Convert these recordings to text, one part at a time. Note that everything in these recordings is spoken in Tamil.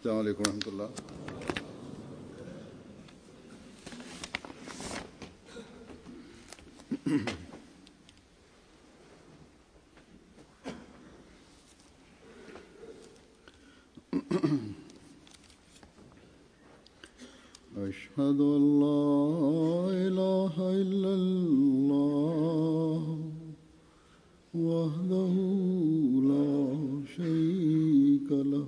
السلام عليكم ورحمة الله أشهد أن لا إله إلا الله وحده لا شريك له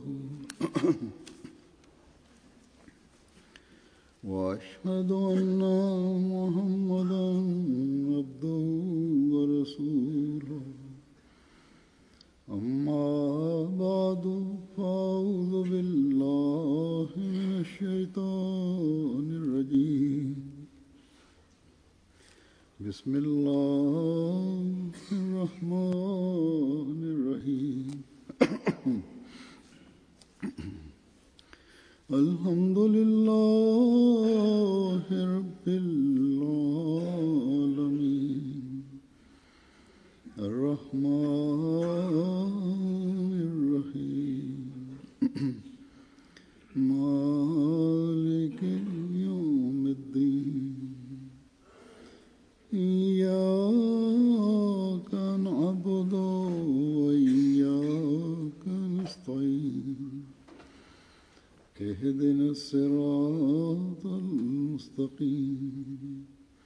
وأشهد أن محمدا عبده ورسوله أما بعد فأعوذ بالله من الشيطان الرجيم بسم الله الرحمن الرحيم الحمد لله رب العالمين الرحمن الرحيم مالك يوم الدين إياك نعبد وإياك نستعين اهدنا الصراط المستقيم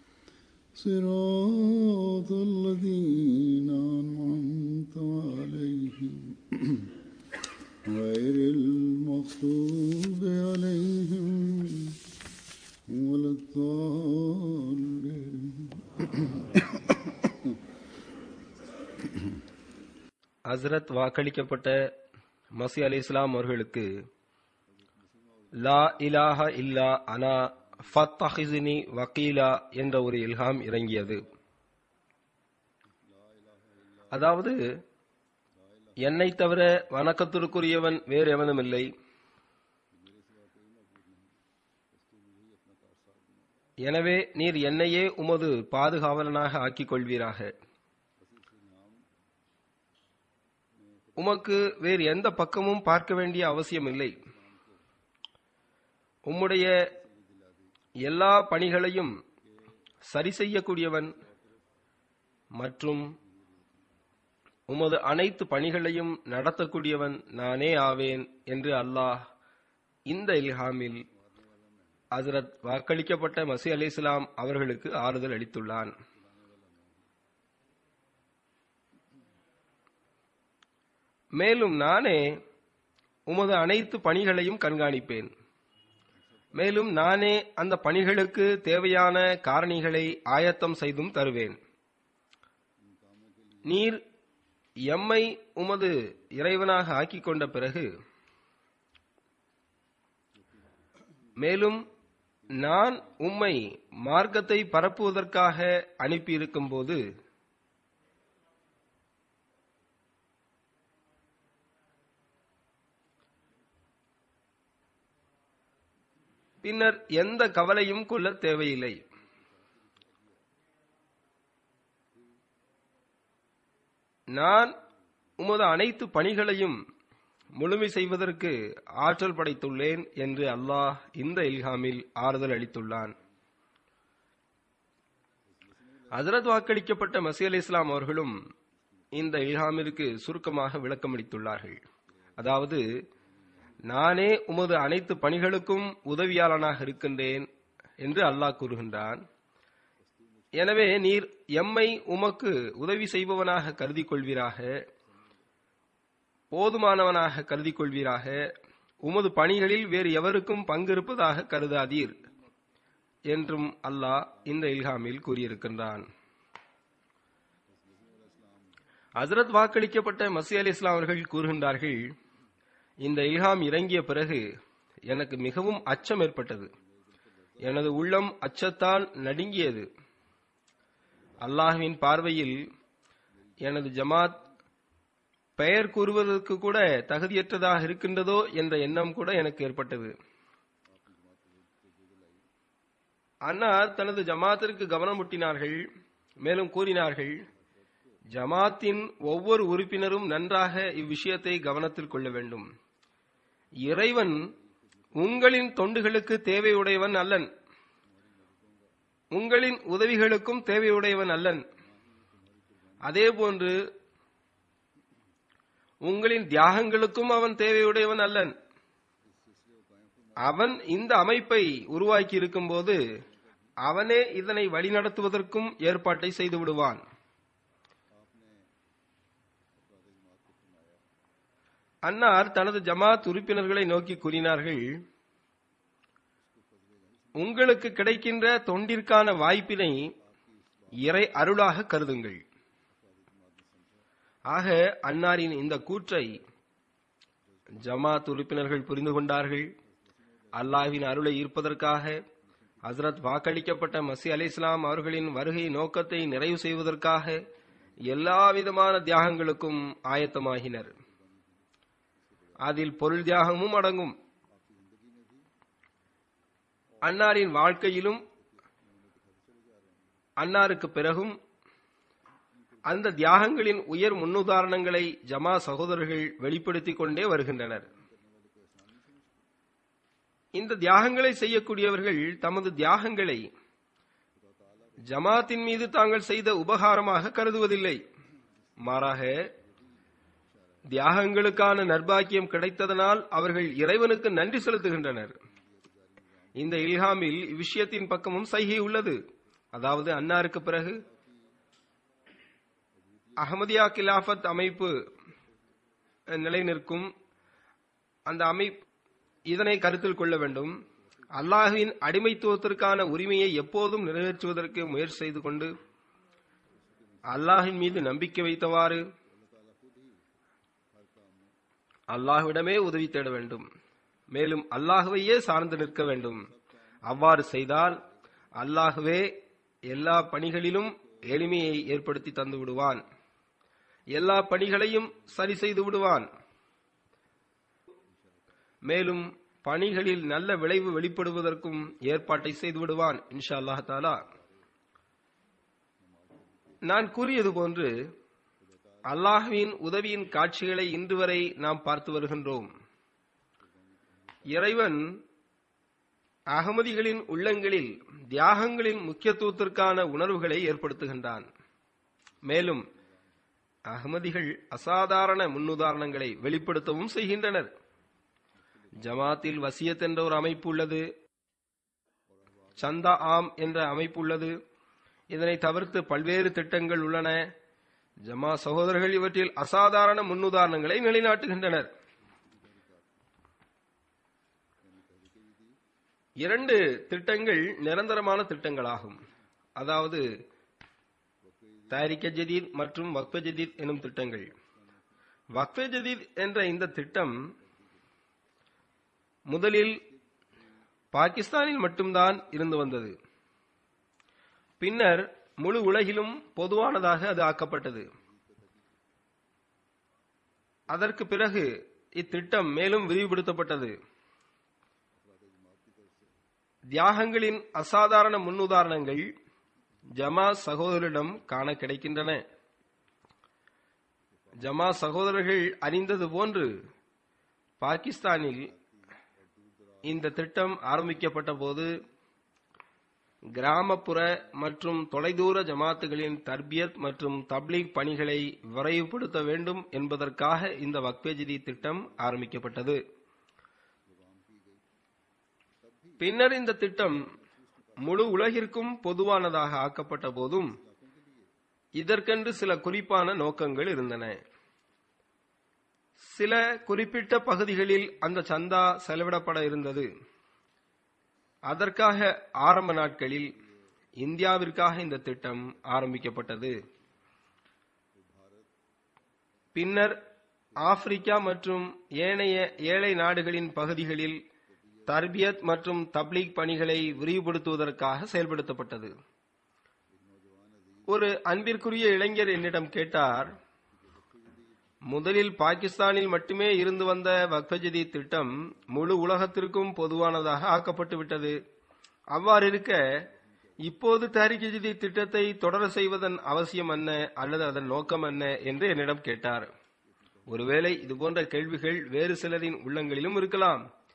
صراط الذين أنعمت عليهم غير المغضوب عليهم ولا الضالين ஹஸ்ரத் வாக்களிக்கப்பட்ட மசி அலி இஸ்லாம் அவர்களுக்கு லா இலாஹ இல்லா அனா ஃபத்தஹிசினி வக்கீலா என்ற ஒரு இல்ஹாம் இறங்கியது அதாவது என்னை தவிர வணக்கத்திற்குரியவன் வேறு எவனும் இல்லை எனவே நீர் என்னையே உமது பாதுகாவலனாக ஆக்கிக் கொள்வீராக உமக்கு வேறு எந்த பக்கமும் பார்க்க வேண்டிய அவசியம் இல்லை உம்முடைய எல்லா பணிகளையும் சரி செய்யக்கூடியவன் மற்றும் உமது அனைத்து பணிகளையும் நடத்தக்கூடியவன் நானே ஆவேன் என்று அல்லாஹ் இந்த இல்ஹாமில் ஹசரத் வாக்களிக்கப்பட்ட மசி அலி இஸ்லாம் அவர்களுக்கு ஆறுதல் அளித்துள்ளான் மேலும் நானே உமது அனைத்து பணிகளையும் கண்காணிப்பேன் மேலும் நானே அந்த பணிகளுக்கு தேவையான காரணிகளை ஆயத்தம் செய்தும் தருவேன் நீர் எம்மை உமது இறைவனாக ஆக்கிக் கொண்ட பிறகு மேலும் நான் உம்மை மார்க்கத்தை பரப்புவதற்காக அனுப்பியிருக்கும் போது பின்னர் எந்த கவலையும் கொள்ள தேவையில்லை நான் உமது அனைத்து பணிகளையும் முழுமை செய்வதற்கு ஆற்றல் படைத்துள்ளேன் என்று அல்லாஹ் இந்த இல்ஹாமில் ஆறுதல் அளித்துள்ளான் ஹசரத் வாக்களிக்கப்பட்ட மசி அலி இஸ்லாம் அவர்களும் இந்த இல்ஹாமிற்கு சுருக்கமாக விளக்கமளித்துள்ளார்கள் அதாவது நானே உமது அனைத்து பணிகளுக்கும் உதவியாளனாக இருக்கின்றேன் என்று அல்லாஹ் கூறுகின்றான் எனவே நீர் எம்மை உமக்கு உதவி செய்பவனாக கருதி கொள்வீராக போதுமானவனாக கருதி கொள்வீராக உமது பணிகளில் வேறு எவருக்கும் பங்கு இருப்பதாக கருதாதீர் என்றும் அல்லாஹ் இந்த இல்ஹாமில் கூறியிருக்கின்றான் ஹசரத் வாக்களிக்கப்பட்ட மசி அலி இஸ்லாம் அவர்கள் கூறுகின்றார்கள் இந்த இல்ஹாம் இறங்கிய பிறகு எனக்கு மிகவும் அச்சம் ஏற்பட்டது எனது உள்ளம் அச்சத்தால் நடுங்கியது அல்லாஹுவின் பார்வையில் எனது ஜமாத் பெயர் கூறுவதற்கு கூட தகுதியற்றதாக இருக்கின்றதோ என்ற எண்ணம் கூட எனக்கு ஏற்பட்டது அன்னார் தனது ஜமாத்திற்கு கவனமூட்டினார்கள் மேலும் கூறினார்கள் ஜமாத்தின் ஒவ்வொரு உறுப்பினரும் நன்றாக இவ்விஷயத்தை கவனத்தில் கொள்ள வேண்டும் இறைவன் உங்களின் தொண்டுகளுக்கு தேவையுடையவன் அல்லன் உங்களின் உதவிகளுக்கும் தேவையுடையவன் அல்லன் அதேபோன்று உங்களின் தியாகங்களுக்கும் அவன் தேவையுடையவன் அல்லன் அவன் இந்த அமைப்பை உருவாக்கி இருக்கும்போது அவனே இதனை வழிநடத்துவதற்கும் ஏற்பாட்டை செய்து விடுவான் அன்னார் தனது ஜமாத் உறுப்பினர்களை நோக்கி கூறினார்கள் உங்களுக்கு கிடைக்கின்ற தொண்டிற்கான வாய்ப்பினை இறை அருளாக கருதுங்கள் ஆக அன்னாரின் இந்த கூற்றை ஜமாத் உறுப்பினர்கள் புரிந்து கொண்டார்கள் அல்லாஹ்வின் அருளை ஈர்ப்பதற்காக ஹசரத் வாக்களிக்கப்பட்ட மசி அலி இஸ்லாம் அவர்களின் வருகை நோக்கத்தை நிறைவு செய்வதற்காக எல்லா விதமான தியாகங்களுக்கும் ஆயத்தமாகினர் அதில் பொருள் தியாகமும் அடங்கும் அன்னாரின் வாழ்க்கையிலும் அன்னாருக்கு பிறகும் அந்த தியாகங்களின் உயர் முன்னுதாரணங்களை ஜமா சகோதரர்கள் வெளிப்படுத்திக் கொண்டே வருகின்றனர் இந்த தியாகங்களை செய்யக்கூடியவர்கள் தமது தியாகங்களை ஜமாத்தின் மீது தாங்கள் செய்த உபகாரமாக கருதுவதில்லை மாறாக தியாகங்களுக்கான நர்பாக்கியம் கிடைத்ததனால் அவர்கள் இறைவனுக்கு நன்றி செலுத்துகின்றனர் இந்த இல்ஹாமில் இவ்விஷயத்தின் பக்கமும் சைகை உள்ளது அதாவது அன்னாருக்கு பிறகு அகமதியா கிலாஃபத் அமைப்பு நிலை நிற்கும் அந்த அமைப்பு இதனை கருத்தில் கொள்ள வேண்டும் அல்லாஹுவின் அடிமைத்துவத்திற்கான உரிமையை எப்போதும் நிறைவேற்றுவதற்கு முயற்சி செய்து கொண்டு அல்லாஹின் மீது நம்பிக்கை வைத்தவாறு அல்லாஹ்விடமே உதவி தேட வேண்டும் மேலும் அல்லாஹுவையே சார்ந்து நிற்க வேண்டும் அவ்வாறு செய்தால் அல்லாஹுவே எல்லா பணிகளிலும் எளிமையை ஏற்படுத்தி தந்து விடுவான் எல்லா பணிகளையும் சரி செய்து விடுவான் மேலும் பணிகளில் நல்ல விளைவு வெளிப்படுவதற்கும் ஏற்பாட்டை செய்து விடுவான் இன்ஷா அல்லாஹ் தாலா நான் கூறியது போன்று அல்லாஹ்வின் உதவியின் காட்சிகளை இன்று வரை நாம் பார்த்து வருகின்றோம் இறைவன் அகமதிகளின் உள்ளங்களில் தியாகங்களின் முக்கியத்துவத்திற்கான உணர்வுகளை ஏற்படுத்துகின்றான் மேலும் அகமதிகள் அசாதாரண முன்னுதாரணங்களை வெளிப்படுத்தவும் செய்கின்றனர் ஜமாத்தில் வசியத் என்ற ஒரு அமைப்பு உள்ளது சந்தா ஆம் என்ற அமைப்பு உள்ளது இதனை தவிர்த்து பல்வேறு திட்டங்கள் உள்ளன ஜமா சகோதரர்கள் இவற்றில் அசாதாரண முன்னுதாரணங்களை நிலைநாட்டுகின்றனர் இரண்டு திட்டங்கள் நிரந்தரமான திட்டங்களாகும் அதாவது தாரிக்க ஜதீத் மற்றும் வக்ஃப ஜதீத் எனும் திட்டங்கள் வக்ஃப ஜதீத் என்ற இந்த திட்டம் முதலில் பாகிஸ்தானில் மட்டும்தான் இருந்து வந்தது பின்னர் முழு உலகிலும் பொதுவானதாக அது ஆக்கப்பட்டது அதற்கு பிறகு இத்திட்டம் மேலும் விரிவுபடுத்தப்பட்டது தியாகங்களின் அசாதாரண முன்னுதாரணங்கள் ஜமா சகோதரிடம் காண கிடைக்கின்றன ஜமா சகோதரர்கள் அறிந்தது போன்று பாகிஸ்தானில் இந்த திட்டம் ஆரம்பிக்கப்பட்ட போது கிராமப்புற மற்றும் தொலைதூர ஜமாத்துகளின் தர்பியத் மற்றும் தப்லீக் பணிகளை விரைவுபடுத்த வேண்டும் என்பதற்காக இந்த வக்பேஜிதி திட்டம் ஆரம்பிக்கப்பட்டது பின்னர் இந்த திட்டம் முழு உலகிற்கும் பொதுவானதாக ஆக்கப்பட்ட போதும் இதற்கென்று சில குறிப்பான நோக்கங்கள் இருந்தன சில குறிப்பிட்ட பகுதிகளில் அந்த சந்தா செலவிடப்பட இருந்தது அதற்காக ஆரம்ப நாட்களில் இந்தியாவிற்காக இந்த திட்டம் ஆரம்பிக்கப்பட்டது பின்னர் ஆப்பிரிக்கா மற்றும் ஏனைய ஏழை நாடுகளின் பகுதிகளில் தர்பியத் மற்றும் தப்லீக் பணிகளை விரிவுபடுத்துவதற்காக செயல்படுத்தப்பட்டது ஒரு அன்பிற்குரிய இளைஞர் என்னிடம் கேட்டார் முதலில் பாகிஸ்தானில் மட்டுமே இருந்து வந்த வக்ஃபஜதி திட்டம் முழு உலகத்திற்கும் பொதுவானதாக ஆக்கப்பட்டு விட்டது அவ்வாறு இருக்க இப்போது தாரிகஜதி திட்டத்தை தொடர செய்வதன் அவசியம் என்ன அல்லது அதன் நோக்கம் என்ன என்று என்னிடம் கேட்டார் ஒருவேளை இதுபோன்ற கேள்விகள் வேறு சிலரின் உள்ளங்களிலும் இருக்கலாம்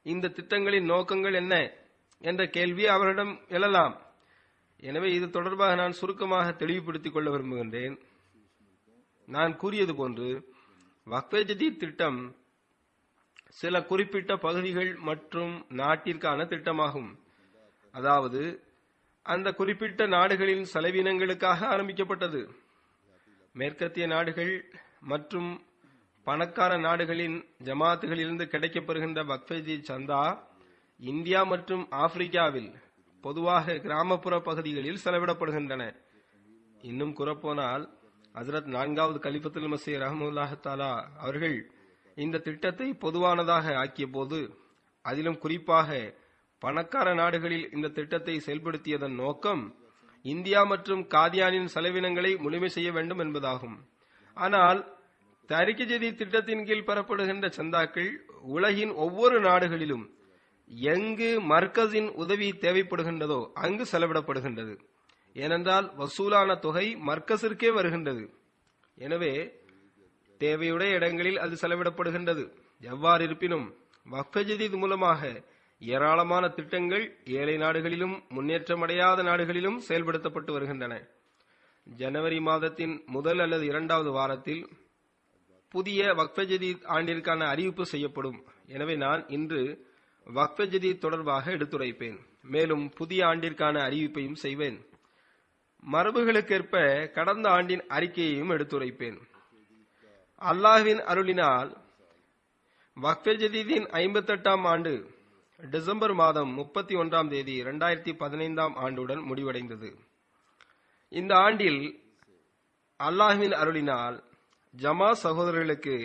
இந்த திட்டங்களின் நோக்கங்கள் என்ன என்ற கேள்வி அவரிடம் எழலாம் எனவே இது தொடர்பாக நான் சுருக்கமாக தெளிவுபடுத்திக் கொள்ள விரும்புகின்றேன் நான் கூறியது போன்று வக்ஃபே ஜதீத் திட்டம் சில குறிப்பிட்ட பகுதிகள் மற்றும் நாட்டிற்கான திட்டமாகும் அதாவது அந்த குறிப்பிட்ட நாடுகளின் செலவினங்களுக்காக ஆரம்பிக்கப்பட்டது மேற்கத்திய நாடுகள் மற்றும் பணக்கார நாடுகளின் ஜமாத்துகளிலிருந்து கிடைக்கப்பெறுகின்ற வக்ஃபேஜி சந்தா இந்தியா மற்றும் ஆப்பிரிக்காவில் பொதுவாக கிராமப்புற பகுதிகளில் செலவிடப்படுகின்றன இன்னும் கூறப்போனால் ஹசரத் நான்காவது கலிபத்துல் மசீர் ரஹமுல்லாஹ் தாலா அவர்கள் இந்த திட்டத்தை பொதுவானதாக ஆக்கிய போது அதிலும் குறிப்பாக பணக்கார நாடுகளில் இந்த திட்டத்தை செயல்படுத்தியதன் நோக்கம் இந்தியா மற்றும் காதியானின் செலவினங்களை முழுமை செய்ய வேண்டும் என்பதாகும் ஆனால் தரிக்கு ஜதி திட்டத்தின் கீழ் பெறப்படுகின்ற சந்தாக்கள் உலகின் ஒவ்வொரு நாடுகளிலும் எங்கு மர்கஸின் உதவி தேவைப்படுகின்றதோ அங்கு செலவிடப்படுகின்றது ஏனென்றால் வசூலான தொகை மர்க்கஸிற்கே வருகின்றது எனவே தேவையுடைய இடங்களில் அது செலவிடப்படுகின்றது எவ்வாறு இருப்பினும் வக்ஃப ஜதீத் மூலமாக ஏராளமான திட்டங்கள் ஏழை நாடுகளிலும் முன்னேற்றமடையாத நாடுகளிலும் செயல்படுத்தப்பட்டு வருகின்றன ஜனவரி மாதத்தின் முதல் அல்லது இரண்டாவது வாரத்தில் புதிய வக்ஃப ஜதீத் ஆண்டிற்கான அறிவிப்பு செய்யப்படும் எனவே நான் இன்று வக்ஃப ஜதீத் தொடர்பாக எடுத்துரைப்பேன் மேலும் புதிய ஆண்டிற்கான அறிவிப்பையும் செய்வேன் மரபுகளுக்கேற்ப கடந்த ஆண்டின் அறிக்கையையும் எடுத்துரைப்பேன் அல்லாஹ்வின் அருளினால் வக்ஃபே ஜதீதின் ஐம்பத்தெட்டாம் ஆண்டு டிசம்பர் மாதம் முப்பத்தி ஒன்றாம் தேதி இரண்டாயிரத்தி பதினைந்தாம் ஆண்டுடன் முடிவடைந்தது இந்த ஆண்டில் அல்லாஹ்வின் அருளினால் ஜமா சகோதரர்களுக்கு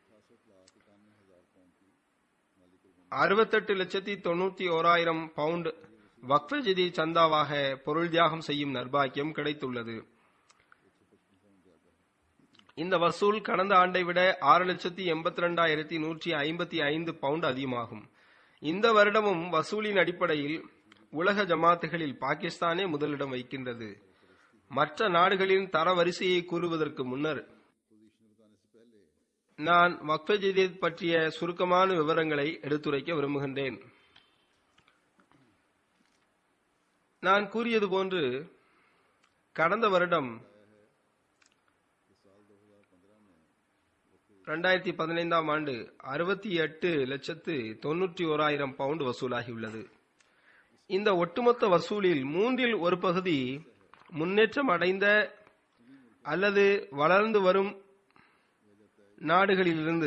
அறுபத்தெட்டு லட்சத்தி தொண்ணூத்தி ஓராயிரம் பவுண்ட் வக்ஃப ஜதி சந்தாவாக பொருள் தியாகம் செய்யும் நர்பாக்கியம் கிடைத்துள்ளது இந்த வசூல் கடந்த ஆண்டை விட ஆறு லட்சத்தி எண்பத்தி ரெண்டாயிரத்தி நூற்றி ஐம்பத்தி ஐந்து பவுண்ட் அதிகமாகும் இந்த வருடமும் வசூலின் அடிப்படையில் உலக ஜமாத்துகளில் பாகிஸ்தானே முதலிடம் வைக்கின்றது மற்ற நாடுகளின் தரவரிசையை கூறுவதற்கு முன்னர் நான் வக்ஃப ஜதீத் பற்றிய சுருக்கமான விவரங்களை எடுத்துரைக்க விரும்புகின்றேன் நான் கூறியது போன்று கடந்த வருடம் இரண்டாயிரத்தி பதினைந்தாம் ஆண்டு அறுபத்தி எட்டு லட்சத்து தொன்னூற்றி ஓராயிரம் பவுண்ட் வசூலாகியுள்ளது இந்த ஒட்டுமொத்த வசூலில் மூன்றில் ஒரு பகுதி முன்னேற்றம் அடைந்த அல்லது வளர்ந்து வரும் நாடுகளிலிருந்து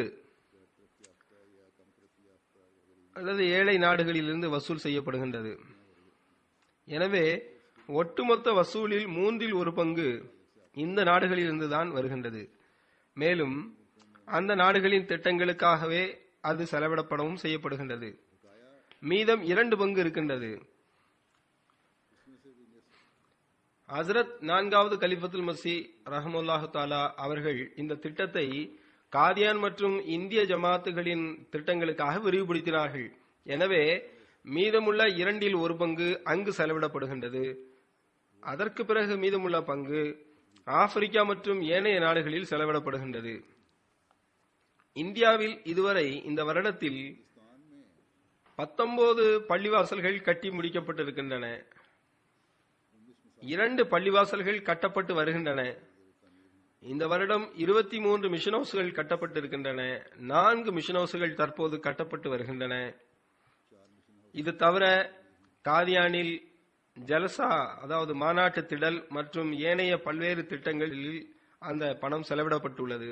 அல்லது ஏழை நாடுகளிலிருந்து வசூல் செய்யப்படுகின்றது எனவே ஒட்டுமொத்த வசூலில் மூன்றில் ஒரு பங்கு இந்த நாடுகளிலிருந்து தான் வருகின்றது மேலும் அந்த நாடுகளின் திட்டங்களுக்காகவே அது செலவிடப்படவும் செய்யப்படுகின்றது மீதம் இரண்டு பங்கு இருக்கின்றது ஹசரத் நான்காவது கலிஃபத்துல் மசி ரஹமுல்லாஹு தாலா அவர்கள் இந்த திட்டத்தை காதியான் மற்றும் இந்திய ஜமாத்துகளின் திட்டங்களுக்காக விரிவுபடுத்தினார்கள் எனவே மீதமுள்ள இரண்டில் ஒரு பங்கு அங்கு செலவிடப்படுகின்றது அதற்கு பிறகு மீதமுள்ள பங்கு ஆப்பிரிக்கா மற்றும் ஏனைய நாடுகளில் செலவிடப்படுகின்றது இந்தியாவில் இதுவரை இந்த வருடத்தில் பத்தொன்பது பள்ளிவாசல்கள் கட்டி முடிக்கப்பட்டிருக்கின்றன இரண்டு பள்ளிவாசல்கள் கட்டப்பட்டு வருகின்றன இந்த வருடம் இருபத்தி மூன்று மிஷன் ஹவுஸ்கள் கட்டப்பட்டிருக்கின்றன நான்கு மிஷன் ஹவுஸ்கள் தற்போது கட்டப்பட்டு வருகின்றன இது தவிர காதியானில் ஜலசா அதாவது மாநாட்டு திடல் மற்றும் ஏனைய பல்வேறு திட்டங்களில் அந்த பணம் செலவிடப்பட்டுள்ளது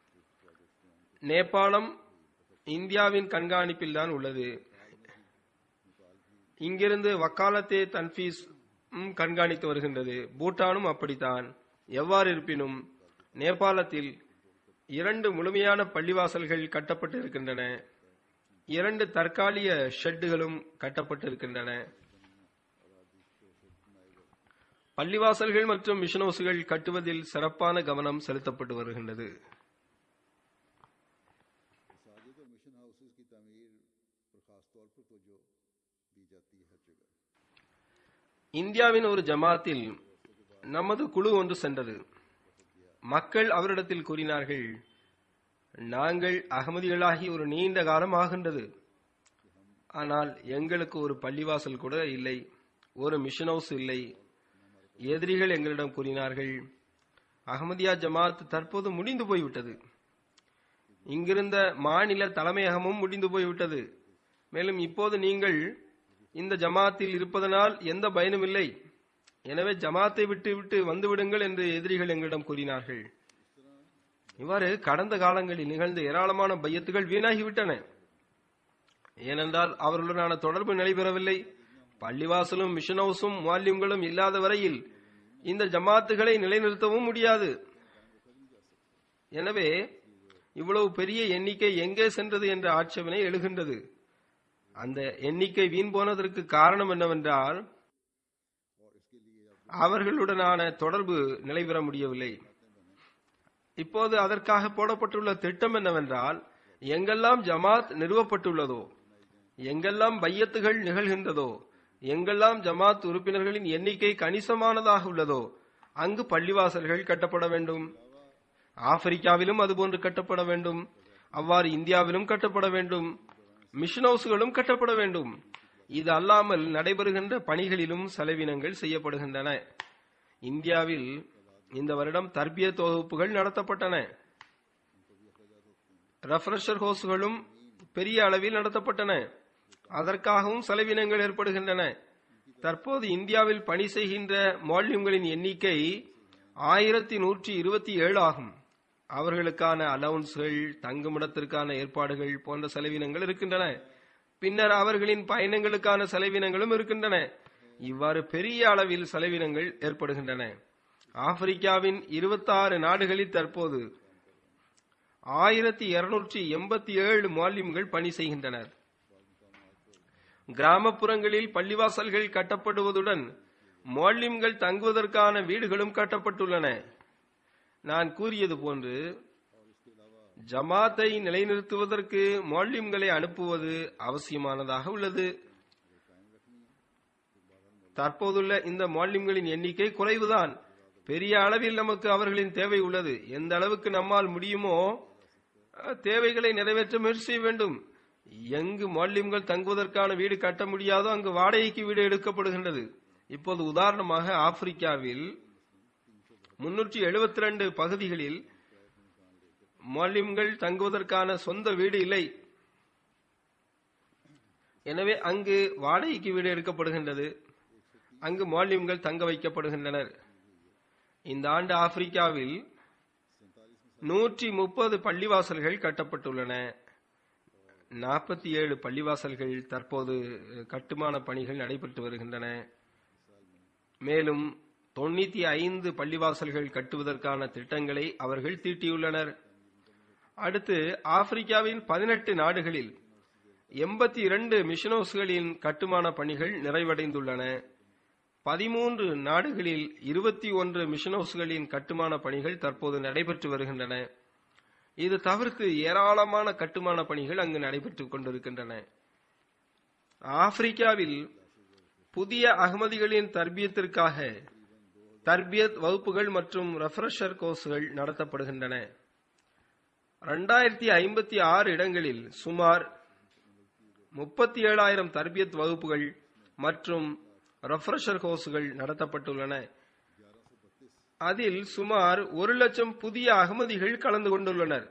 நேபாளம் இந்தியாவின் கண்காணிப்பில் தான் உள்ளது இங்கிருந்து வக்காலத்தே தன்ஃபீஸ் கண்காணித்து வருகின்றது பூட்டானும் அப்படித்தான் எவ்வாறு இருப்பினும் நேபாளத்தில் இரண்டு முழுமையான பள்ளிவாசல்கள் கட்டப்பட்டு இருக்கின்றன இரண்டு தற்காலிக ஷெட்டுகளும் கட்டப்பட்டு இருக்கின்றன பள்ளிவாசல்கள் மற்றும் மிஷன் ஹவுஸ்கள் கட்டுவதில் சிறப்பான கவனம் செலுத்தப்பட்டு வருகின்றது मसाजिद और मिशन हाउसेस की तमीर पर ख़ास तौर पर तवज्जो दी जाती है हर जगह இந்தியாவின் ஒரு ஜமாத்தில் நமது குழு ஒன்று சென்றது மக்கள் அவரிடத்தில் கூறினார்கள் நாங்கள் அகமதிகளாகி ஒரு நீண்ட காலம் ஆகின்றது ஆனால் எங்களுக்கு ஒரு பள்ளிவாசல் கூட இல்லை ஒரு மிஷன் ஹவுஸ் இல்லை எதிரிகள் எங்களிடம் கூறினார்கள் அகமதியா ஜமாத் தற்போது முடிந்து போய்விட்டது இங்கிருந்த மாநில தலைமையகமும் முடிந்து போய்விட்டது மேலும் இப்போது நீங்கள் இந்த ஜமாத்தில் இருப்பதனால் எந்த பயனும் இல்லை எனவே ஜமாத்தை விட்டு விட்டு வந்து விடுங்கள் என்று எதிரிகள் எங்களிடம் கூறினார்கள் இவ்வாறு கடந்த காலங்களில் நிகழ்ந்த ஏராளமான பையத்துகள் வீணாகிவிட்டன ஏனென்றால் அவர்களுடனான தொடர்பு நடைபெறவில்லை பள்ளிவாசலும் மிஷன் ஹவுஸும் வால்யூம்களும் இல்லாத வரையில் இந்த ஜமாத்துகளை நிலைநிறுத்தவும் முடியாது எனவே இவ்வளவு பெரிய எண்ணிக்கை எங்கே சென்றது என்ற ஆட்சேபனை எழுகின்றது அந்த எண்ணிக்கை வீண் போனதற்கு காரணம் என்னவென்றால் அவர்களுடனான தொடர்பு நிலைபெற முடியவில்லை இப்போது அதற்காக போடப்பட்டுள்ள திட்டம் என்னவென்றால் எங்கெல்லாம் ஜமாத் நிறுவப்பட்டுள்ளதோ எங்கெல்லாம் பையத்துகள் நிகழ்கின்றதோ எங்கெல்லாம் ஜமாத் உறுப்பினர்களின் எண்ணிக்கை கணிசமானதாக உள்ளதோ அங்கு பள்ளிவாசல்கள் கட்டப்பட வேண்டும் ஆப்பிரிக்காவிலும் அதுபோன்று கட்டப்பட வேண்டும் அவ்வாறு இந்தியாவிலும் கட்டப்பட வேண்டும் மிஷன் ஹவுஸ்களும் கட்டப்பட வேண்டும் இது அல்லாமல் நடைபெறுகின்ற பணிகளிலும் செலவினங்கள் செய்யப்படுகின்றன இந்தியாவில் இந்த வருடம் தர்பியத் வகுப்புகள் நடத்தப்பட்டன ரெஃப்ரெஷர் கோர்ஸ்களும் பெரிய அளவில் நடத்தப்பட்டன அதற்காகவும் செலவினங்கள் ஏற்படுகின்றன தற்போது இந்தியாவில் பணி செய்கின்ற மால்யூம்களின் எண்ணிக்கை ஆயிரத்தி நூற்றி இருபத்தி ஏழு ஆகும் அவர்களுக்கான அலவுன்ஸ்கள் தங்குமிடத்திற்கான ஏற்பாடுகள் போன்ற செலவினங்கள் இருக்கின்றன பின்னர் அவர்களின் பயணங்களுக்கான செலவினங்களும் இருக்கின்றன இவ்வாறு பெரிய அளவில் செலவினங்கள் ஏற்படுகின்றன ஆப்பிரிக்காவின் இருபத்தாறு நாடுகளில் தற்போது ஆயிரத்தி இருநூற்றி எண்பத்தி ஏழு மால்யூம்கள் பணி செய்கின்றனர் கிராமப்புறங்களில் பள்ளிவாசல்கள் கட்டப்படுவதுடன் மால்யூம்கள் தங்குவதற்கான வீடுகளும் கட்டப்பட்டுள்ளன நான் கூறியது போன்று ஜமாத்தை நிலைநிறுத்துவதற்கு மால்யூம்களை அனுப்புவது அவசியமானதாக உள்ளது தற்போதுள்ள இந்த மால்யூம்களின் எண்ணிக்கை குறைவுதான் பெரிய அளவில் நமக்கு அவர்களின் தேவை உள்ளது எந்த அளவுக்கு நம்மால் முடியுமோ அஹ், தேவைகளை நிறைவேற்ற முயற்சி செய்ய வேண்டும் எங்கு மால்யூம்கள் தங்குவதற்கான வீடு கட்ட முடியாதோ அங்கு வாடகைக்கு வீடு எடுக்கப்படுகின்றது இப்போது உதாரணமாக ஆப்பிரிக்காவில் முன்னூற்றி எழுபத்தி ரெண்டு பகுதிகளில் மால்யூம்கள் தங்குவதற்கான சொந்த வீடு இல்லை எனவே அங்கு வாடகைக்கு வீடு எடுக்கப்படுகின்றது அங்கு மால்யூம்கள் தங்க வைக்கப்படுகின்றனர் இந்த ஆண்டு ஆப்பிரிக்காவில் நூற்றி முப்பது பள்ளிவாசல்கள் கட்டப்பட்டுள்ளன நாற்பத்தி ஏழு பள்ளிவாசல்கள் தற்போது கட்டுமான பணிகள் நடைபெற்று வருகின்றன மேலும் தொண்ணூத்தி ஐந்து பள்ளிவாசல்கள் கட்டுவதற்கான திட்டங்களை அவர்கள் தீட்டியுள்ளனர் அடுத்து ஆப்பிரிக்காவின் பதினெட்டு நாடுகளில் எண்பத்தி இரண்டு மிஷனோஸ்களின் கட்டுமான பணிகள் நிறைவடைந்துள்ளன பதிமூன்று நாடுகளில் இருபத்தி ஒன்று மிஷனோஸ்களின் கட்டுமான பணிகள் தற்போது நடைபெற்று வருகின்றன இது தவிர்த்து ஏராளமான கட்டுமான பணிகள் அங்கு நடைபெற்றுக் கொண்டிருக்கின்றன ஆப்பிரிக்காவில் புதிய அகமதிகளின் தர்பியத்திற்காக தர்பியத் வகுப்புகள் மற்றும் ரெஃப்ரெஷர் கோர்ஸ்கள் நடத்தப்படுகின்றன இரண்டாயிரத்தி ஐம்பத்தி ஆறு இடங்களில் சுமார் முப்பத்தி ஏழாயிரம் தர்பியத் வகுப்புகள் மற்றும் ரெஃப்ரெஷர் கோர்ஸ்கள் நடத்தப்பட்டுள்ளன அதில் சுமார் ஒரு லட்சம் புதிய அகமதிகள் கலந்து கொண்டுள்ளனர்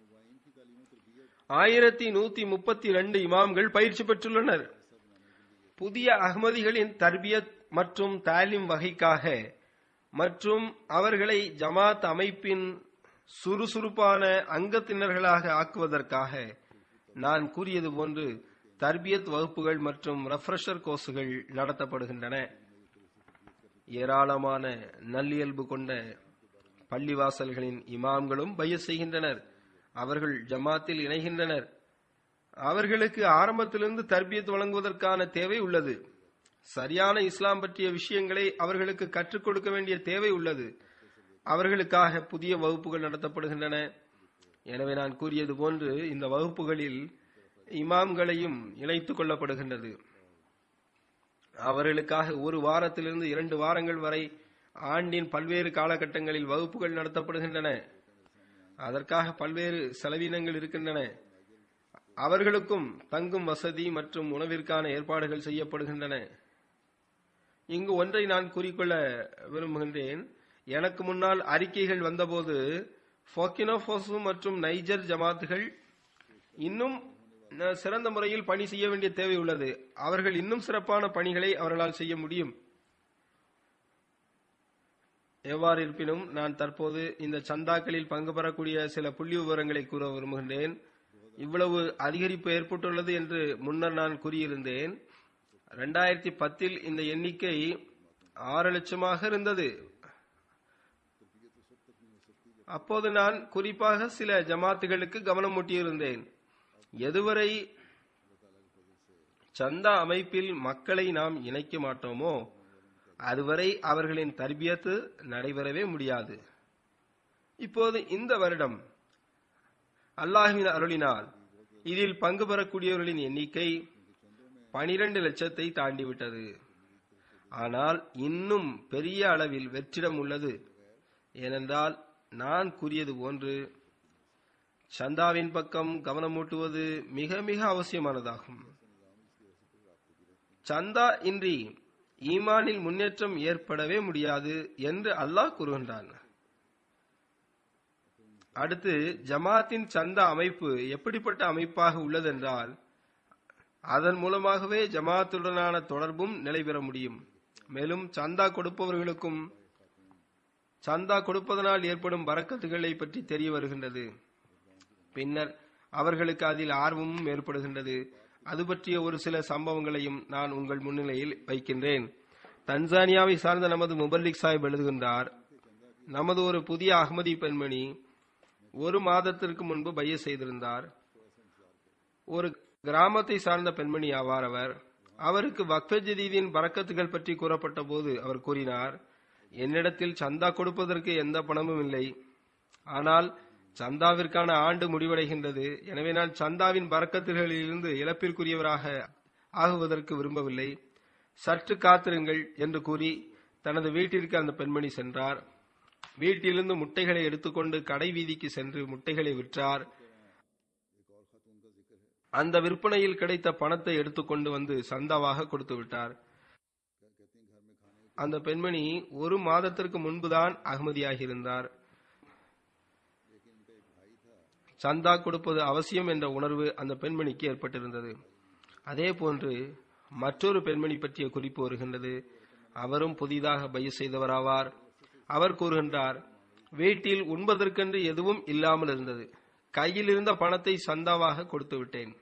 ஆயிரத்தி நூத்தி முப்பத்தி ரெண்டு இமாம்கள் பயிற்சி பெற்றுள்ளனர் புதிய அகமதிகளின் தர்பியத் மற்றும் தாலிம் வகைக்காக மற்றும் அவர்களை ஜமாத் அமைப்பின் சுறுசுறுப்பான அங்கத்தினர்களாக ஆக்குவதற்காக நான் கூறியது போன்று தர்பியத் வகுப்புகள் மற்றும் ரெஃப்ரெஷர் கோர்ஸுகள் நடத்தப்படுகின்றன ஏராளமான நல்லியல்பு கொண்ட பள்ளிவாசல்களின் இமாம்களும் பைய செய்கின்றனர் அவர்கள் ஜமாத்தில் இணைகின்றனர் அவர்களுக்கு ஆரம்பத்திலிருந்து தர்பியத் வழங்குவதற்கான தேவை உள்ளது சரியான இஸ்லாம் பற்றிய விஷயங்களை அவர்களுக்கு கற்றுக் கொடுக்க வேண்டிய தேவை உள்ளது அவர்களுக்காக புதிய வகுப்புகள் நடத்தப்படுகின்றன எனவே நான் கூறியது போன்று இந்த வகுப்புகளில் இமாம்களையும் இணைத்துக் கொள்ளப்படுகின்றது அவர்களுக்காக ஒரு வாரத்திலிருந்து இரண்டு வாரங்கள் வரை ஆண்டின் பல்வேறு காலகட்டங்களில் வகுப்புகள் நடத்தப்படுகின்றன அதற்காக பல்வேறு செலவினங்கள் இருக்கின்றன அவர்களுக்கும் தங்கும் வசதி மற்றும் உணவிற்கான ஏற்பாடுகள் செய்யப்படுகின்றன இங்கு ஒன்றை நான் கூறிக்கொள்ள விரும்புகின்றேன் எனக்கு முன்னால் அறிக்கைகள் வந்தபோது ஃபோக்கினோபோசு மற்றும் நைஜர் ஜமாத்துகள் இன்னும் ந- சிறந்த முறையில் பணி செய்ய வேண்டிய தேவை உள்ளது அவர்கள் இன்னும் சிறப்பான பணிகளை அவர்களால் செய்ய முடியும் எவ்வாறு இருப்பினும் நான் தற்போது இந்த சந்தாக்களில் பங்கு பெறக்கூடிய சில புள்ளி விவரங்களை கூற விரும்புகின்றேன் இவ்வளவு அதிகரிப்பு ஏற்பட்டுள்ளது என்று முன்னர் நான் கூறியிருந்தேன் ரெண்டாயிரத்தி பத்தில் இந்த எண்ணிக்கை ஆறு லட்சமாக இருந்தது அப்போது நான் குறிப்பாக சில ஜமாத்துகளுக்கு கவனம் மூட்டியிருந்தேன் எதுவரை சந்தா அமைப்பில் மக்களை நாம் இணைக்க மாட்டோமோ அதுவரை அவர்களின் தர்பியத்து நடைபெறவே முடியாது இப்போது இந்த வருடம் அல்லாஹ்வின் அருளினால் இதில் பங்கு பெறக்கூடியவர்களின் எண்ணிக்கை பனிரெண்டு லட்சத்தை தாண்டிவிட்டது ஆனால் இன்னும் பெரிய அளவில் வெற்றிடம் உள்ளது ஏனென்றால் நான் கூறியது போன்று சந்தாவின் பக்கம் கவனமூட்டுவது மிக மிக அவசியமானதாகும் சந்தா இன்றி ஈமானில் முன்னேற்றம் ஏற்படவே முடியாது என்று அல்லாஹ் கூறுகின்றான் அடுத்து ஜமாத்தின் சந்தா அமைப்பு எப்படிப்பட்ட அமைப்பாக உள்ளதென்றால் அதன் மூலமாகவே ஜமாத்துடனான தொடர்பும் நிலைபெற முடியும் மேலும் சந்தா கொடுப்பவர்களுக்கும் சந்தா கொடுப்பதனால் ஏற்படும் வரக்கத்துகளை பற்றி தெரிய வருகின்றது பின்னர் அவர்களுக்கு அதில் ஆர்வமும் ஏற்படுகின்றது அது பற்றிய ஒரு சில சம்பவங்களையும் நான் உங்கள் முன்னிலையில் வைக்கின்றேன் தன்சானியாவை சார்ந்த நமது முபல்லிக் சாஹிப் எழுதுகின்றார் நமது ஒரு புதிய அகமதி பெண்மணி ஒரு மாதத்திற்கு முன்பு பைய செய்திருந்தார் ஒரு கிராமத்தை சார்ந்த பெண்மணி ஆவார் அவர் அவருக்கு வக்ஃப ஜதீதின் பறக்கத்துகள் பற்றி கூறப்பட்ட போது அவர் கூறினார் என்னிடத்தில் சந்தா கொடுப்பதற்கு எந்த பணமும் இல்லை ஆனால் சந்தாவிற்கான ஆண்டு முடிவடைகின்றது எனவே நான் சந்தாவின் பறக்கத்துகளிலிருந்து இழப்பிற்குரியவராக ஆகுவதற்கு விரும்பவில்லை சற்று காத்திருங்கள் என்று கூறி தனது வீட்டிற்கு அந்த பெண்மணி சென்றார் வீட்டிலிருந்து முட்டைகளை எடுத்துக்கொண்டு கடை வீதிக்கு சென்று முட்டைகளை விற்றார் அந்த விற்பனையில் கிடைத்த பணத்தை எடுத்துக்கொண்டு வந்து சந்தாவாக கொடுத்து விட்டார் அந்த பெண்மணி ஒரு மாதத்திற்கு முன்புதான் அகமதியாகியிருந்தார் சந்தா கொடுப்பது அவசியம் என்ற உணர்வு அந்த பெண்மணிக்கு ஏற்பட்டிருந்தது அதே போன்று மற்றொரு பெண்மணி பற்றிய குறிப்பு வருகின்றது அவரும் புதிதாக பைய செய்தவராவார் அவர் கூறுகின்றார் வீட்டில் உண்பதற்கென்று எதுவும் இல்லாமல் இருந்தது கையில் இருந்த பணத்தை சந்தாவாக கொடுத்து விட்டேன்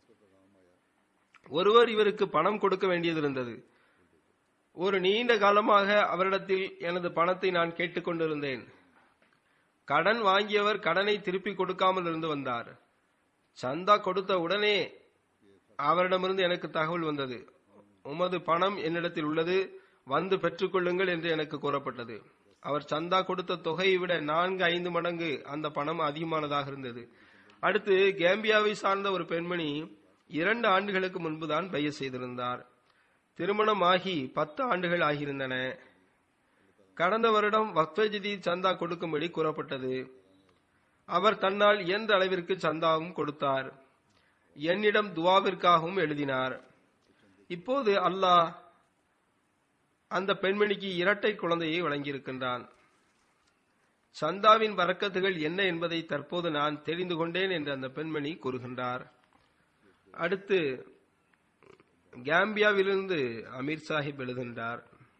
ஒருவர் இவருக்கு பணம் கொடுக்க வேண்டியது இருந்தது ஒரு நீண்ட காலமாக அவரிடத்தில் எனது பணத்தை நான் கேட்டுக்கொண்டிருந்தேன் கடன் வாங்கியவர் கடனை திருப்பி கொடுக்காமல் இருந்து வந்தார் சந்தா கொடுத்த உடனே அவரிடமிருந்து எனக்கு தகவல் வந்தது உமது பணம் என்னிடத்தில் உள்ளது வந்து பெற்றுக்கொள்ளுங்கள் என்று எனக்கு கூறப்பட்டது அவர் சந்தா கொடுத்த தொகையை விட நான்கு ஐந்து மடங்கு அந்த பணம் அதிகமானதாக இருந்தது அடுத்து கேம்பியாவை சார்ந்த ஒரு பெண்மணி இரண்டு ஆண்டுகளுக்கு முன்புதான் பைய செய்திருந்தார் திருமணமாகி பத்து ஆண்டுகள் ஆகியிருந்தன கடந்த வருடம் வக்ஃபஜிதி சந்தா கொடுக்கும்படி கூறப்பட்டது அவர் தன்னால் இயன்ற அளவிற்கு சந்தாவும் கொடுத்தார் என்னிடம் துவாவிற்காகவும் எழுதினார் இப்போது அல்லாஹ் அந்த பெண்மணிக்கு இரட்டை குழந்தையை வழங்கியிருக்கின்றான் சந்தாவின் வரக்கத்துகள் என்ன என்பதை தற்போது நான் தெரிந்து கொண்டேன் என்று அந்த பெண்மணி கூறுகின்றார் அடுத்து கேம்பியாவிலிருந்து அமீர் சாஹிப் எழுதுகின்றார்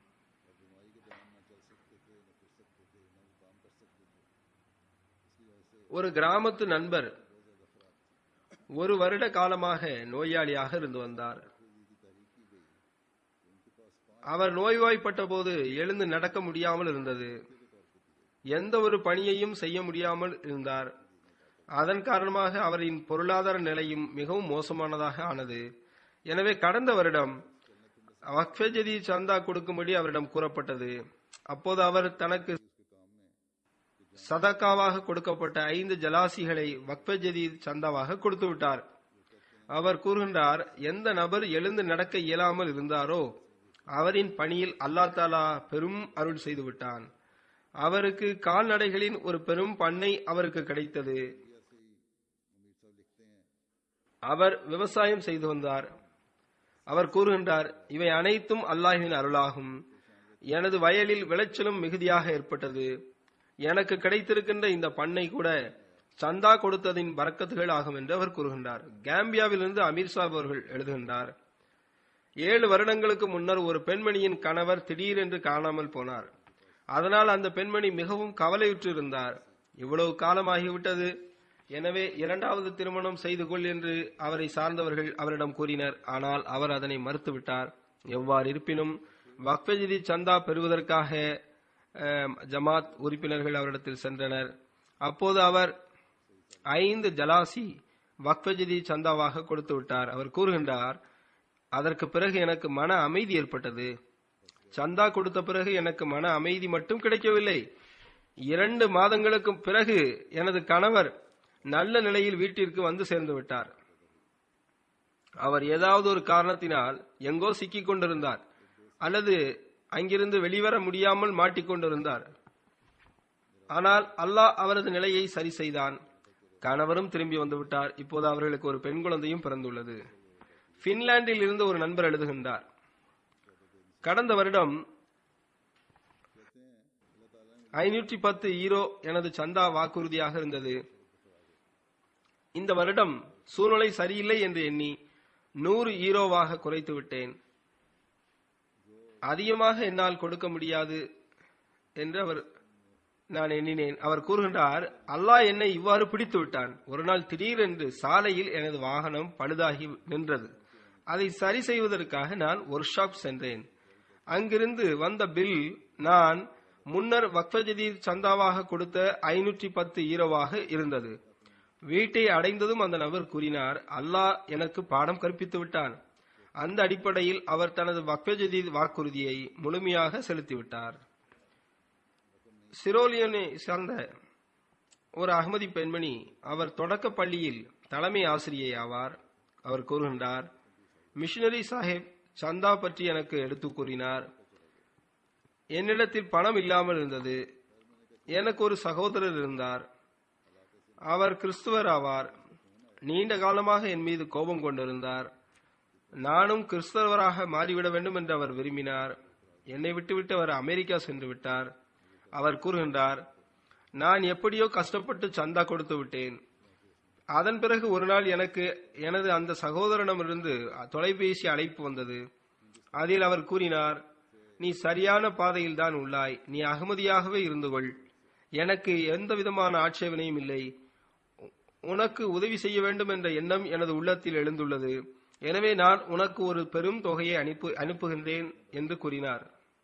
ஒரு கிராமத்து நண்பர் ஒரு வருட காலமாக நோயாளியாக இருந்து வந்தார் அவர் நோய்வாய்ப்பட்ட போது எழுந்து நடக்க முடியாமல் இருந்தது எந்த ஒரு பணியையும் செய்ய முடியாமல் இருந்தார் அதன் காரணமாக அவரின் பொருளாதார நிலையும் மிகவும் மோசமானதாக ஆனது எனவே கடந்த வருடம் வக்ஃபஜதி சந்தா கொடுக்கும்படி அவரிடம் கூறப்பட்டது அப்போது அவர் தனக்கு சதக்காவாக கொடுக்கப்பட்ட ஐந்து ஜலாசிகளை வக்ஃபஜதி சந்தாவாக கொடுத்து விட்டார் அவர் கூறுகின்றார் எந்த நபர் எழுந்து நடக்க இயலாமல் இருந்தாரோ அவரின் பணியில் அல்லா தாலா பெரும் அருள் செய்து விட்டான் அவருக்கு கால்நடைகளின் ஒரு பெரும் பண்ணை அவருக்கு கிடைத்தது அவர் விவசாயம் செய்து வந்தார் அவர் கூறுகின்றார் இவை அனைத்தும் அல்லாஹ்வின் அருளாகும் எனது வயலில் விளைச்சலும் மிகுதியாக ஏற்பட்டது எனக்கு கிடைத்திருக்கின்ற இந்த பண்ணை கூட சந்தா கொடுத்ததின் பறக்கத்துகள் ஆகும் என்று அவர் கூறுகின்றார் கேம்பியாவிலிருந்து அமீர் சாப் அவர்கள் எழுதுகின்றார் ஏழு வருடங்களுக்கு முன்னர் ஒரு பெண்மணியின் கணவர் திடீரென்று காணாமல் போனார் அதனால் அந்த பெண்மணி மிகவும் கவலையுற்று இருந்தார் இவ்வளவு காலமாகிவிட்டது எனவே இரண்டாவது திருமணம் செய்து கொள் என்று அவரை சார்ந்தவர்கள் அவரிடம் கூறினர் ஆனால் அவர் அதனை மறுத்துவிட்டார் எவ்வாறு இருப்பினும் வக்ஃபஜிதி சந்தா பெறுவதற்காக அஹ், ஜமாத் உறுப்பினர்கள் அவரிடத்தில் சென்றனர் அப்போது அவர் ஐந்து ஜலாசி வக்ஃபஜிதி சந்தாவாக கொடுத்து விட்டார் அவர் கூறுகின்றார் அதற்கு பிறகு எனக்கு மன அமைதி ஏற்பட்டது சந்தா கொடுத்த பிறகு எனக்கு மன அமைதி மட்டும் கிடைக்கவில்லை இரண்டு மாதங்களுக்கு பிறகு எனது கணவர் நல்ல நிலையில் வீட்டிற்கு வந்து சேர்ந்து விட்டார் அவர் ஏதாவது ஒரு காரணத்தினால் எங்கோ சிக்கிக் கொண்டிருந்தார் அல்லது அங்கிருந்து வெளிவர முடியாமல் மாட்டிக்கொண்டிருந்தார் ஆனால் அல்லாஹ் அவரது நிலையை சரி செய்தான் கணவரும் திரும்பி வந்து விட்டார் இப்போது அவர்களுக்கு ஒரு பெண் குழந்தையும் பிறந்துள்ளது பின்லாந்தில் இருந்து ஒரு நண்பர் எழுதுகின்றார் கடந்த வருடம் ஐநூற்றி பத்து ஈரோ எனது சந்தா வாக்குறுதியாக இருந்தது இந்த வருடம் சூழ்நிலை சரியில்லை என்று எண்ணி நூறு ஈரோவாக குறைத்து விட்டேன் அதிகமாக என்னால் கொடுக்க முடியாது என்று அவர் நான் எண்ணினேன் அவர் கூறுகின்றார் அல்லாஹ் என்னை இவ்வாறு பிடித்து விட்டான் ஒரு நாள் திடீரென்று சாலையில் எனது வாகனம் பழுதாகி நின்றது அதை சரி செய்வதற்காக நான் ஒர்க் ஷாப் சென்றேன் அங்கிருந்து வந்த பில் நான் முன்னர் வக்ஃபஜதீர் சந்தாவாக கொடுத்த ஐநூற்றி பத்து ஈரோவாக இருந்தது வீட்டை அடைந்ததும் அந்த நபர் கூறினார் அல்லாஹ் எனக்கு பாடம் கற்பித்து விட்டான் அந்த அடிப்படையில் அவர் தனது வக்ஃபஜதீர் வாக்குறுதியை முழுமையாக செலுத்திவிட்டார் சிரோலியனை சார்ந்த ஒரு அகமதி பெண்மணி அவர் தொடக்க பள்ளியில் தலைமை ஆசிரியை ஆவார் அவர் கூறுகின்றார் மிஷனரி சாஹிப் சந்தா பற்றி எனக்கு எடுத்து கூறினார் என்னிடத்தில் பணம் இல்லாமல் இருந்தது எனக்கு ஒரு சகோதரர் இருந்தார் அவர் கிறிஸ்துவர் ஆவார் நீண்ட காலமாக என் மீது கோபம் கொண்டிருந்தார் நானும் கிறிஸ்தவராக மாறிவிட வேண்டும் என்று அவர் விரும்பினார் என்னை விட்டுவிட்டு அவர் அமெரிக்கா சென்று விட்டார் அவர் கூறுகின்றார் நான் எப்படியோ கஷ்டப்பட்டு சந்தா கொடுத்து விட்டேன் அதன் பிறகு ஒரு நாள் எனக்கு எனது அந்த சகோதரனிடமிருந்து தொலைபேசி அழைப்பு வந்தது அதில் அவர் கூறினார் நீ சரியான பாதையில் தான் உள்ளாய் நீ அகமதியாகவே இருந்து கொள் எனக்கு எந்த விதமான ஆட்சேபனையும் இல்லை உனக்கு உதவி செய்ய வேண்டும் என்ற எண்ணம் எனது உள்ளத்தில் எழுந்துள்ளது எனவே நான் உனக்கு ஒரு பெரும் தொகையை அனுப்பு அனுப்புகின்றேன் என்று கூறினார்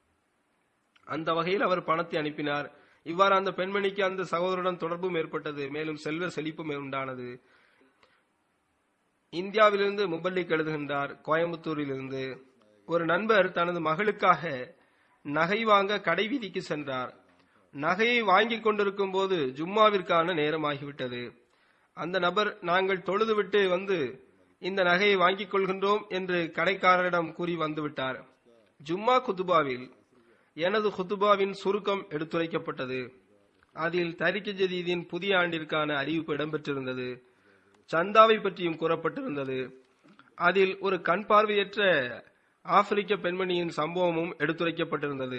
அந்த வகையில் அவர் பணத்தை அனுப்பினார் இவ்வாறு அந்த பெண்மணிக்கு அந்த சகோதரனுடன் தொடர்பும் ஏற்பட்டது மேலும் செல்வ செழிப்பும் உண்டானது இந்தியாவிலிருந்து முபல்லிக் எழுதுகின்றார் கோயம்புத்தூரிலிருந்து ஒரு நண்பர் தனது மகளுக்காக நகை வாங்க கடை வீதிக்கு சென்றார் நகையை வாங்கிக் கொண்டிருக்கும் போது ஜும்மாவிற்கான நேரமாகிவிட்டது அந்த நபர் நாங்கள் தொழுதுவிட்டு வந்து இந்த நகையை வாங்கிக் கொள்கின்றோம் என்று கடைக்காரரிடம் கூறி வந்துவிட்டார் ஜும்மா குத்துபாவில் எனது குத்துபாவின் சுருக்கம் எடுத்துரைக்கப்பட்டது அதில் தரிக்க ஜதீதின் புதிய ஆண்டிற்கான அறிவிப்பு இடம்பெற்றிருந்தது சந்தாவை பற்றியும் கூறப்பட்டிருந்தது அதில் ஒரு கண் பார்வையற்ற ஆப்பிரிக்க பெண்மணியின் சம்பவமும் எடுத்துரைக்கப்பட்டிருந்தது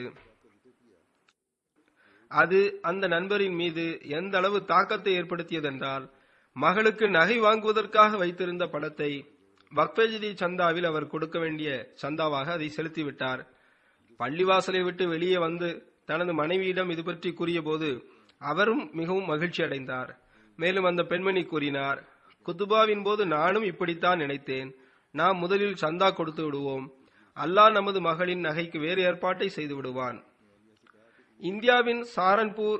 அது அந்த நண்பரின் மீது எந்த அளவு தாக்கத்தை ஏற்படுத்தியதென்றால் மகளுக்கு நகை வாங்குவதற்காக வைத்திருந்த பணத்தை வக்ஃபஜதி சந்தாவில் அவர் கொடுக்க வேண்டிய சந்தாவாக அதை செலுத்திவிட்டார் பள்ளிவாசலை விட்டு வெளியே வந்து தனது மனைவியிடம் இது பற்றி கூறியபோது அவரும் மிகவும் மகிழ்ச்சி அடைந்தார் மேலும் அந்த பெண்மணி கூறினார் குத்துபாவின் போது நானும் இப்படித்தான் நினைத்தேன் நாம் முதலில் சந்தா கொடுத்து விடுவோம் அல்லாஹ் நமது மகளின் நகைக்கு வேறு ஏற்பாட்டை செய்து விடுவான் இந்தியாவின் சாரன்பூர்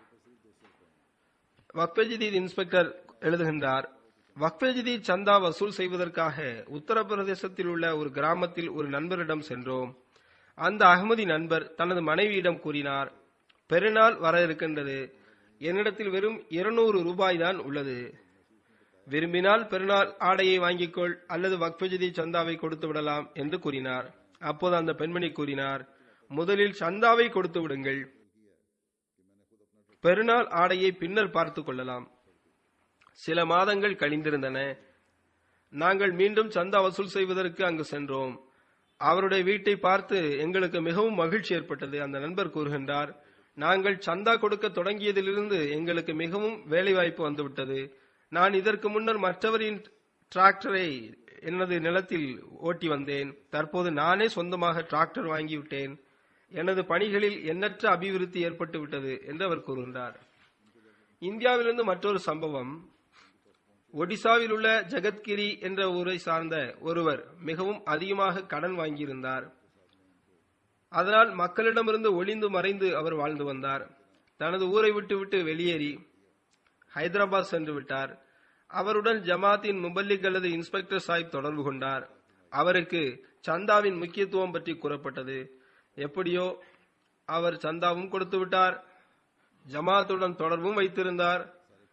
வக்ஃபஜதீத் இன்ஸ்பெக்டர் எழுதுகின்றார் வக்ஃபஜதீத் சந்தா வசூல் செய்வதற்காக உத்தரப்பிரதேசத்தில் உள்ள ஒரு கிராமத்தில் ஒரு நண்பரிடம் சென்றோம் அந்த அகமதி நண்பர் தனது மனைவியிடம் கூறினார் பெருநாள் வர இருக்கின்றது என்னிடத்தில் வெறும் இருநூறு ரூபாய் தான் உள்ளது விரும்பினால் பெருநாள் ஆடையை வாங்கிக்கொள் அல்லது வக்ஃபஜதி சந்தாவை கொடுத்து விடலாம் என்று கூறினார் அப்போது அந்த பெண்மணி கூறினார் முதலில் சந்தாவை கொடுத்து விடுங்கள் பெருநாள் ஆடையை பின்னர் பார்த்துக் கொள்ளலாம் சில மாதங்கள் கழிந்திருந்தன நாங்கள் மீண்டும் சந்தா வசூல் செய்வதற்கு அங்கு சென்றோம் அவருடைய வீட்டை பார்த்து எங்களுக்கு மிகவும் மகிழ்ச்சி ஏற்பட்டது அந்த நண்பர் கூறுகின்றார் நாங்கள் சந்தா கொடுக்க தொடங்கியதிலிருந்து எங்களுக்கு மிகவும் வேலைவாய்ப்பு வந்துவிட்டது நான் இதற்கு முன்னர் மற்றவரின் டிராக்டரை எனது நிலத்தில் ஓட்டி வந்தேன் தற்போது நானே சொந்தமாக டிராக்டர் வாங்கிவிட்டேன் எனது பணிகளில் எண்ணற்ற அபிவிருத்தி ஏற்பட்டு விட்டது என்று அவர் கூறுகின்றார் இந்தியாவிலிருந்து மற்றொரு சம்பவம் ஒடிசாவில் உள்ள ஜெகத்கிரி என்ற ஊரை சார்ந்த ஒருவர் மிகவும் அதிகமாக கடன் வாங்கியிருந்தார் அதனால் மக்களிடமிருந்து ஒளிந்து மறைந்து அவர் வாழ்ந்து வந்தார் தனது ஊரை விட்டுவிட்டு வெளியேறி ஹைதராபாத் சென்று விட்டார் அவருடன் ஜமாத்தின் முபல்லிக் அல்லது இன்ஸ்பெக்டர் சாஹிப் தொடர்பு கொண்டார் அவருக்கு சந்தாவின் முக்கியத்துவம் பற்றி கூறப்பட்டது எப்படியோ அவர் சந்தாவும் கொடுத்து விட்டார் ஜமாத்துடன் தொடர்பும் வைத்திருந்தார்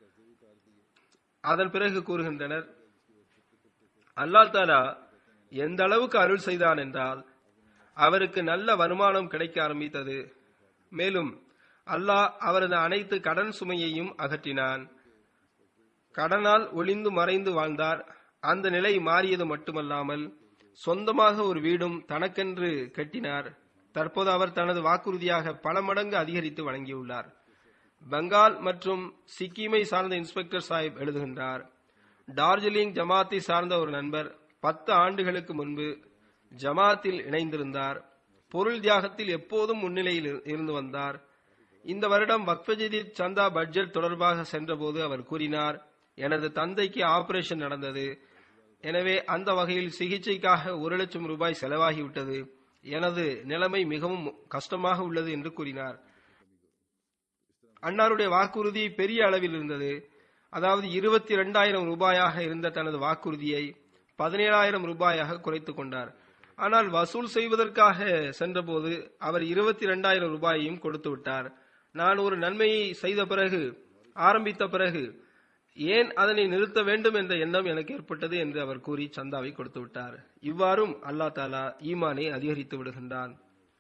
அதன் பிறகு கூறுகின்றனர் அல்லா தாலா எந்த அளவுக்கு அருள் செய்தான் என்றால் அவருக்கு நல்ல வருமானம் கிடைக்க ஆரம்பித்தது மேலும் அல்லாஹ் அவரது அனைத்து கடன் சுமையையும் அகற்றினான் கடனால் ஒளிந்து மறைந்து வாழ்ந்தார் அந்த நிலை மாறியது மட்டுமல்லாமல் சொந்தமாக ஒரு வீடும் தனக்கென்று கட்டினார் தற்போது அவர் தனது வாக்குறுதியாக பல மடங்கு அதிகரித்து வழங்கியுள்ளார் பெங்கால் மற்றும் சிக்கிமை சார்ந்த இன்ஸ்பெக்டர் சாஹிப் எழுதுகின்றார் டார்ஜிலிங் ஜமாத்தை சார்ந்த ஒரு நண்பர் பத்து ஆண்டுகளுக்கு முன்பு ஜமாத்தில் இணைந்திருந்தார் பொருள் தியாகத்தில் எப்போதும் முன்னிலையில் இருந்து வந்தார் இந்த வருடம் வக்ஃபஜதி சந்தா பட்ஜெட் தொடர்பாக சென்றபோது அவர் கூறினார் எனது தந்தைக்கு ஆபரேஷன் நடந்தது எனவே அந்த வகையில் சிகிச்சைக்காக ஒரு லட்சம் ரூபாய் செலவாகிவிட்டது எனது நிலைமை மிகவும் கஷ்டமாக உள்ளது என்று கூறினார் அன்னாருடைய வாக்குறுதி பெரிய அளவில் இருந்தது அதாவது இருபத்தி இரண்டாயிரம் ரூபாயாக இருந்த தனது வாக்குறுதியை பதினேழாயிரம் ரூபாயாக குறைத்துக் கொண்டார் ஆனால் வசூல் செய்வதற்காக சென்றபோது அவர் இருபத்தி இரண்டாயிரம் ரூபாயையும் கொடுத்து விட்டார் நான் ஒரு நன்மையை செய்த பிறகு ஆரம்பித்த பிறகு ஏன் அதனை நிறுத்த வேண்டும் என்ற எண்ணம் எனக்கு ஏற்பட்டது என்று அவர் கூறி சந்தாவை கொடுத்து விட்டார் இவ்வாறும் அல்லா தாலா ஈமானை அதிகரித்து விடுகின்றான்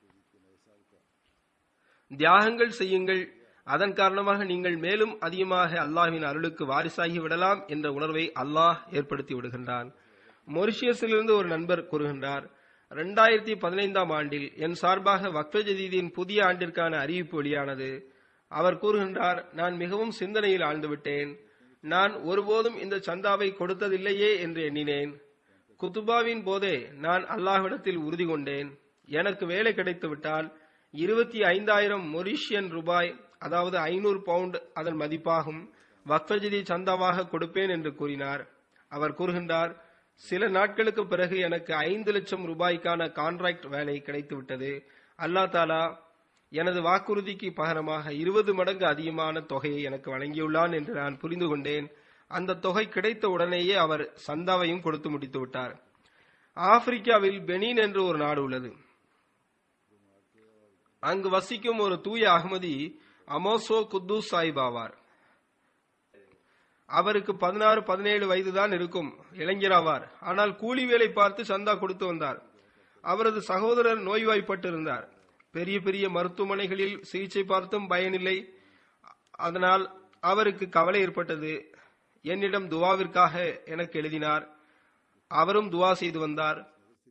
தியாகங்கள் செய்யுங்கள் அதன் காரணமாக நீங்கள் மேலும் அதிகமாக அல்லாஹ்வின் அருளுக்கு வாரிசாகி விடலாம் என்ற உணர்வை அல்லாஹ் ஏற்படுத்தி விடுகின்றான் மொரிஷியஸிலிருந்து ஒரு நண்பர் கூறுகின்றார் இரண்டாயிரத்தி பதினைந்தாம் ஆண்டில் என் சார்பாக வக்ஃப ஜதீதின் புதிய ஆண்டிற்கான அறிவிப்பு வெளியானது அவர் கூறுகின்றார் நான் மிகவும் சிந்தனையில் ஆழ்ந்துவிட்டேன் நான் ஒருபோதும் இந்த சந்தாவை கொடுத்ததில்லையே என்று எண்ணினேன் குத்துபாவின் போதே நான் அல்லாஹ்விடத்தில் உறுதி கொண்டேன் எனக்கு வேலை கிடைத்துவிட்டால் இருபத்தி ஐந்தாயிரம் மொரிஷியன் ரூபாய் அதாவது ஐநூறு பவுண்ட் அதன் மதிப்பாகும் வக்ஃபஜதி சந்தாவாக கொடுப்பேன் என்று கூறினார் அவர் கூறுகின்றார் சில நாட்களுக்கு பிறகு எனக்கு ஐந்து லட்சம் ரூபாய்க்கான கான்ட்ராக்ட் வேலை கிடைத்துவிட்டது அல்லா தாலா எனது வாக்குறுதிக்கு பகரமாக இருபது மடங்கு அதிகமான தொகையை எனக்கு வழங்கியுள்ளான் என்று நான் புரிந்து கொண்டேன் அந்த தொகை கிடைத்த உடனேயே அவர் சந்தாவையும் கொடுத்து முடித்து விட்டார் ஆப்பிரிக்காவில் பெனின் என்று ஒரு நாடு உள்ளது அங்கு வசிக்கும் ஒரு தூய அகமதி அமோசோ குத்தூஸ் சாஹிப் ஆவார் அவருக்கு பதினாறு பதினேழு வயதுதான் இருக்கும் இளைஞராவார் ஆனால் கூலி வேலை பார்த்து சந்தா கொடுத்து வந்தார் அவரது சகோதரர் நோய்வாய்ப்பட்டிருந்தார் பெரிய பெரிய மருத்துவமனைகளில் சிகிச்சை பார்த்தும் பயனில்லை அதனால் அவருக்கு கவலை ஏற்பட்டது என்னிடம் துவாவிற்காக எனக்கு எழுதினார் அவரும் துவா செய்து வந்தார்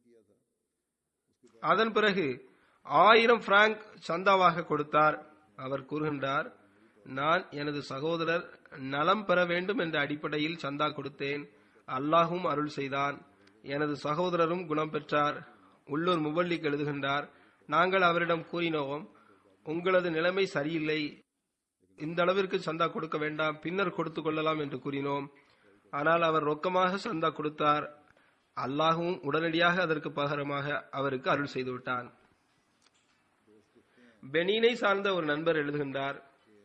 அதன் பிறகு ஆயிரம் பிராங்க் சந்தாவாக கொடுத்தார் அவர் கூறுகின்றார் நான் எனது சகோதரர் நலம் பெற வேண்டும் என்ற அடிப்படையில் சந்தா கொடுத்தேன் அல்லாஹும் அருள் செய்தான் எனது சகோதரரும் குணம் பெற்றார் உள்ளூர் முவல்லிக் எழுதுகின்றார் நாங்கள் அவரிடம் கூறினோம் உங்களது நிலைமை சரியில்லை இந்த அளவிற்கு சந்தா கொடுக்க வேண்டாம் பின்னர் கொடுத்து கொள்ளலாம் என்று கூறினோம் ஆனால் அவர் ரொக்கமாக சந்தா கொடுத்தார் அல்லாஹும் உடனடியாக அதற்கு பகரமாக அவருக்கு அருள் செய்துவிட்டான் பெனீனை சார்ந்த ஒரு நண்பர் எழுதுகின்றார்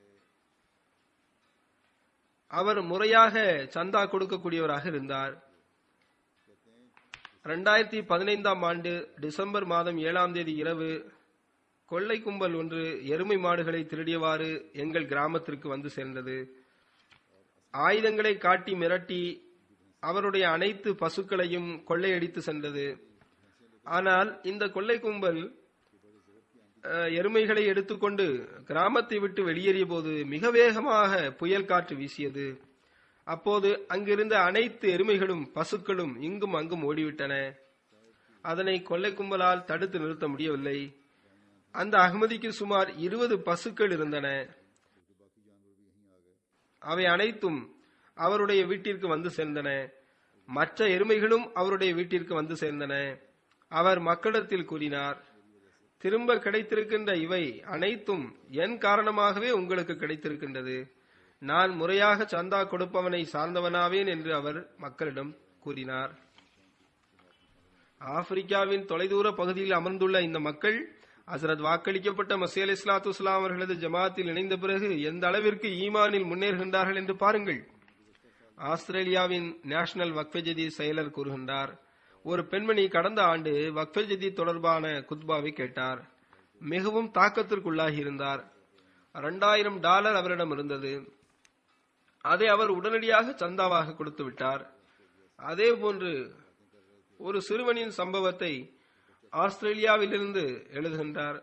அவர் முறையாக சந்தா கொடுக்கக்கூடியவராக இருந்தார் இரண்டாயிரத்தி பதினைந்தாம் ஆண்டு டிசம்பர் மாதம் ஏழாம் தேதி இரவு கொள்ளை கும்பல் ஒன்று எருமை மாடுகளை திருடியவாறு எங்கள் கிராமத்திற்கு வந்து சேர்ந்தது ஆயுதங்களை காட்டி மிரட்டி அவருடைய அனைத்து பசுக்களையும் கொள்ளையடித்து சென்றது ஆனால் இந்த கொள்ளை கும்பல் அஹ், எருமைகளை எடுத்துக்கொண்டு கிராமத்தை விட்டு வெளியேறிய போது மிக வேகமாக புயல் காற்று வீசியது அப்போது அங்கிருந்த அனைத்து எருமைகளும் பசுக்களும் இங்கும் அங்கும் ஓடிவிட்டன அதனை கொள்ளை கும்பலால் தடுத்து நிறுத்த முடியவில்லை அந்த அகமதிக்கு சுமார் இருபது பசுக்கள் இருந்தன அவை அனைத்தும் அவருடைய வீட்டிற்கு வந்து சேர்ந்தன மற்ற எருமைகளும் அவருடைய வீட்டிற்கு வந்து சேர்ந்தன அவர் மக்களிடத்தில் கூறினார் திரும்ப கிடைத்திருக்கின்ற இவை அனைத்தும் என் காரணமாகவே உங்களுக்கு கிடைத்திருக்கின்றது நான் முறையாக சந்தா கொடுப்பவனை சார்ந்தவனாவேன் என்று அவர் மக்களிடம் கூறினார் ஆப்பிரிக்காவின் தொலைதூர பகுதியில் அமர்ந்துள்ள இந்த மக்கள் ஹசரத் வாக்களிக்கப்பட்ட மசி அலி இஸ்லாத்து இஸ்லாம் அவர்களது ஜமாத்தில் இணைந்த பிறகு எந்த அளவிற்கு ஈமானில் முன்னேறுகின்றார்கள் என்று பாருங்கள் ஆஸ்திரேலியாவின் நேஷனல் வக்ஃபஜதி செயலர் கூறுகின்றார் ஒரு பெண்மணி கடந்த ஆண்டு வக்ஃபஜதி தொடர்பான குத்பாவை கேட்டார் மிகவும் தாக்கத்திற்குள்ளாகி இருந்தார் இரண்டாயிரம் டாலர் அவரிடம் இருந்தது அதை அவர் உடனடியாக சந்தாவாக கொடுத்து விட்டார் அதே போன்று ஒரு சிறுவனின் சம்பவத்தை ஆஸ்திரேலியாவிலிருந்து எழுதுகின்றார்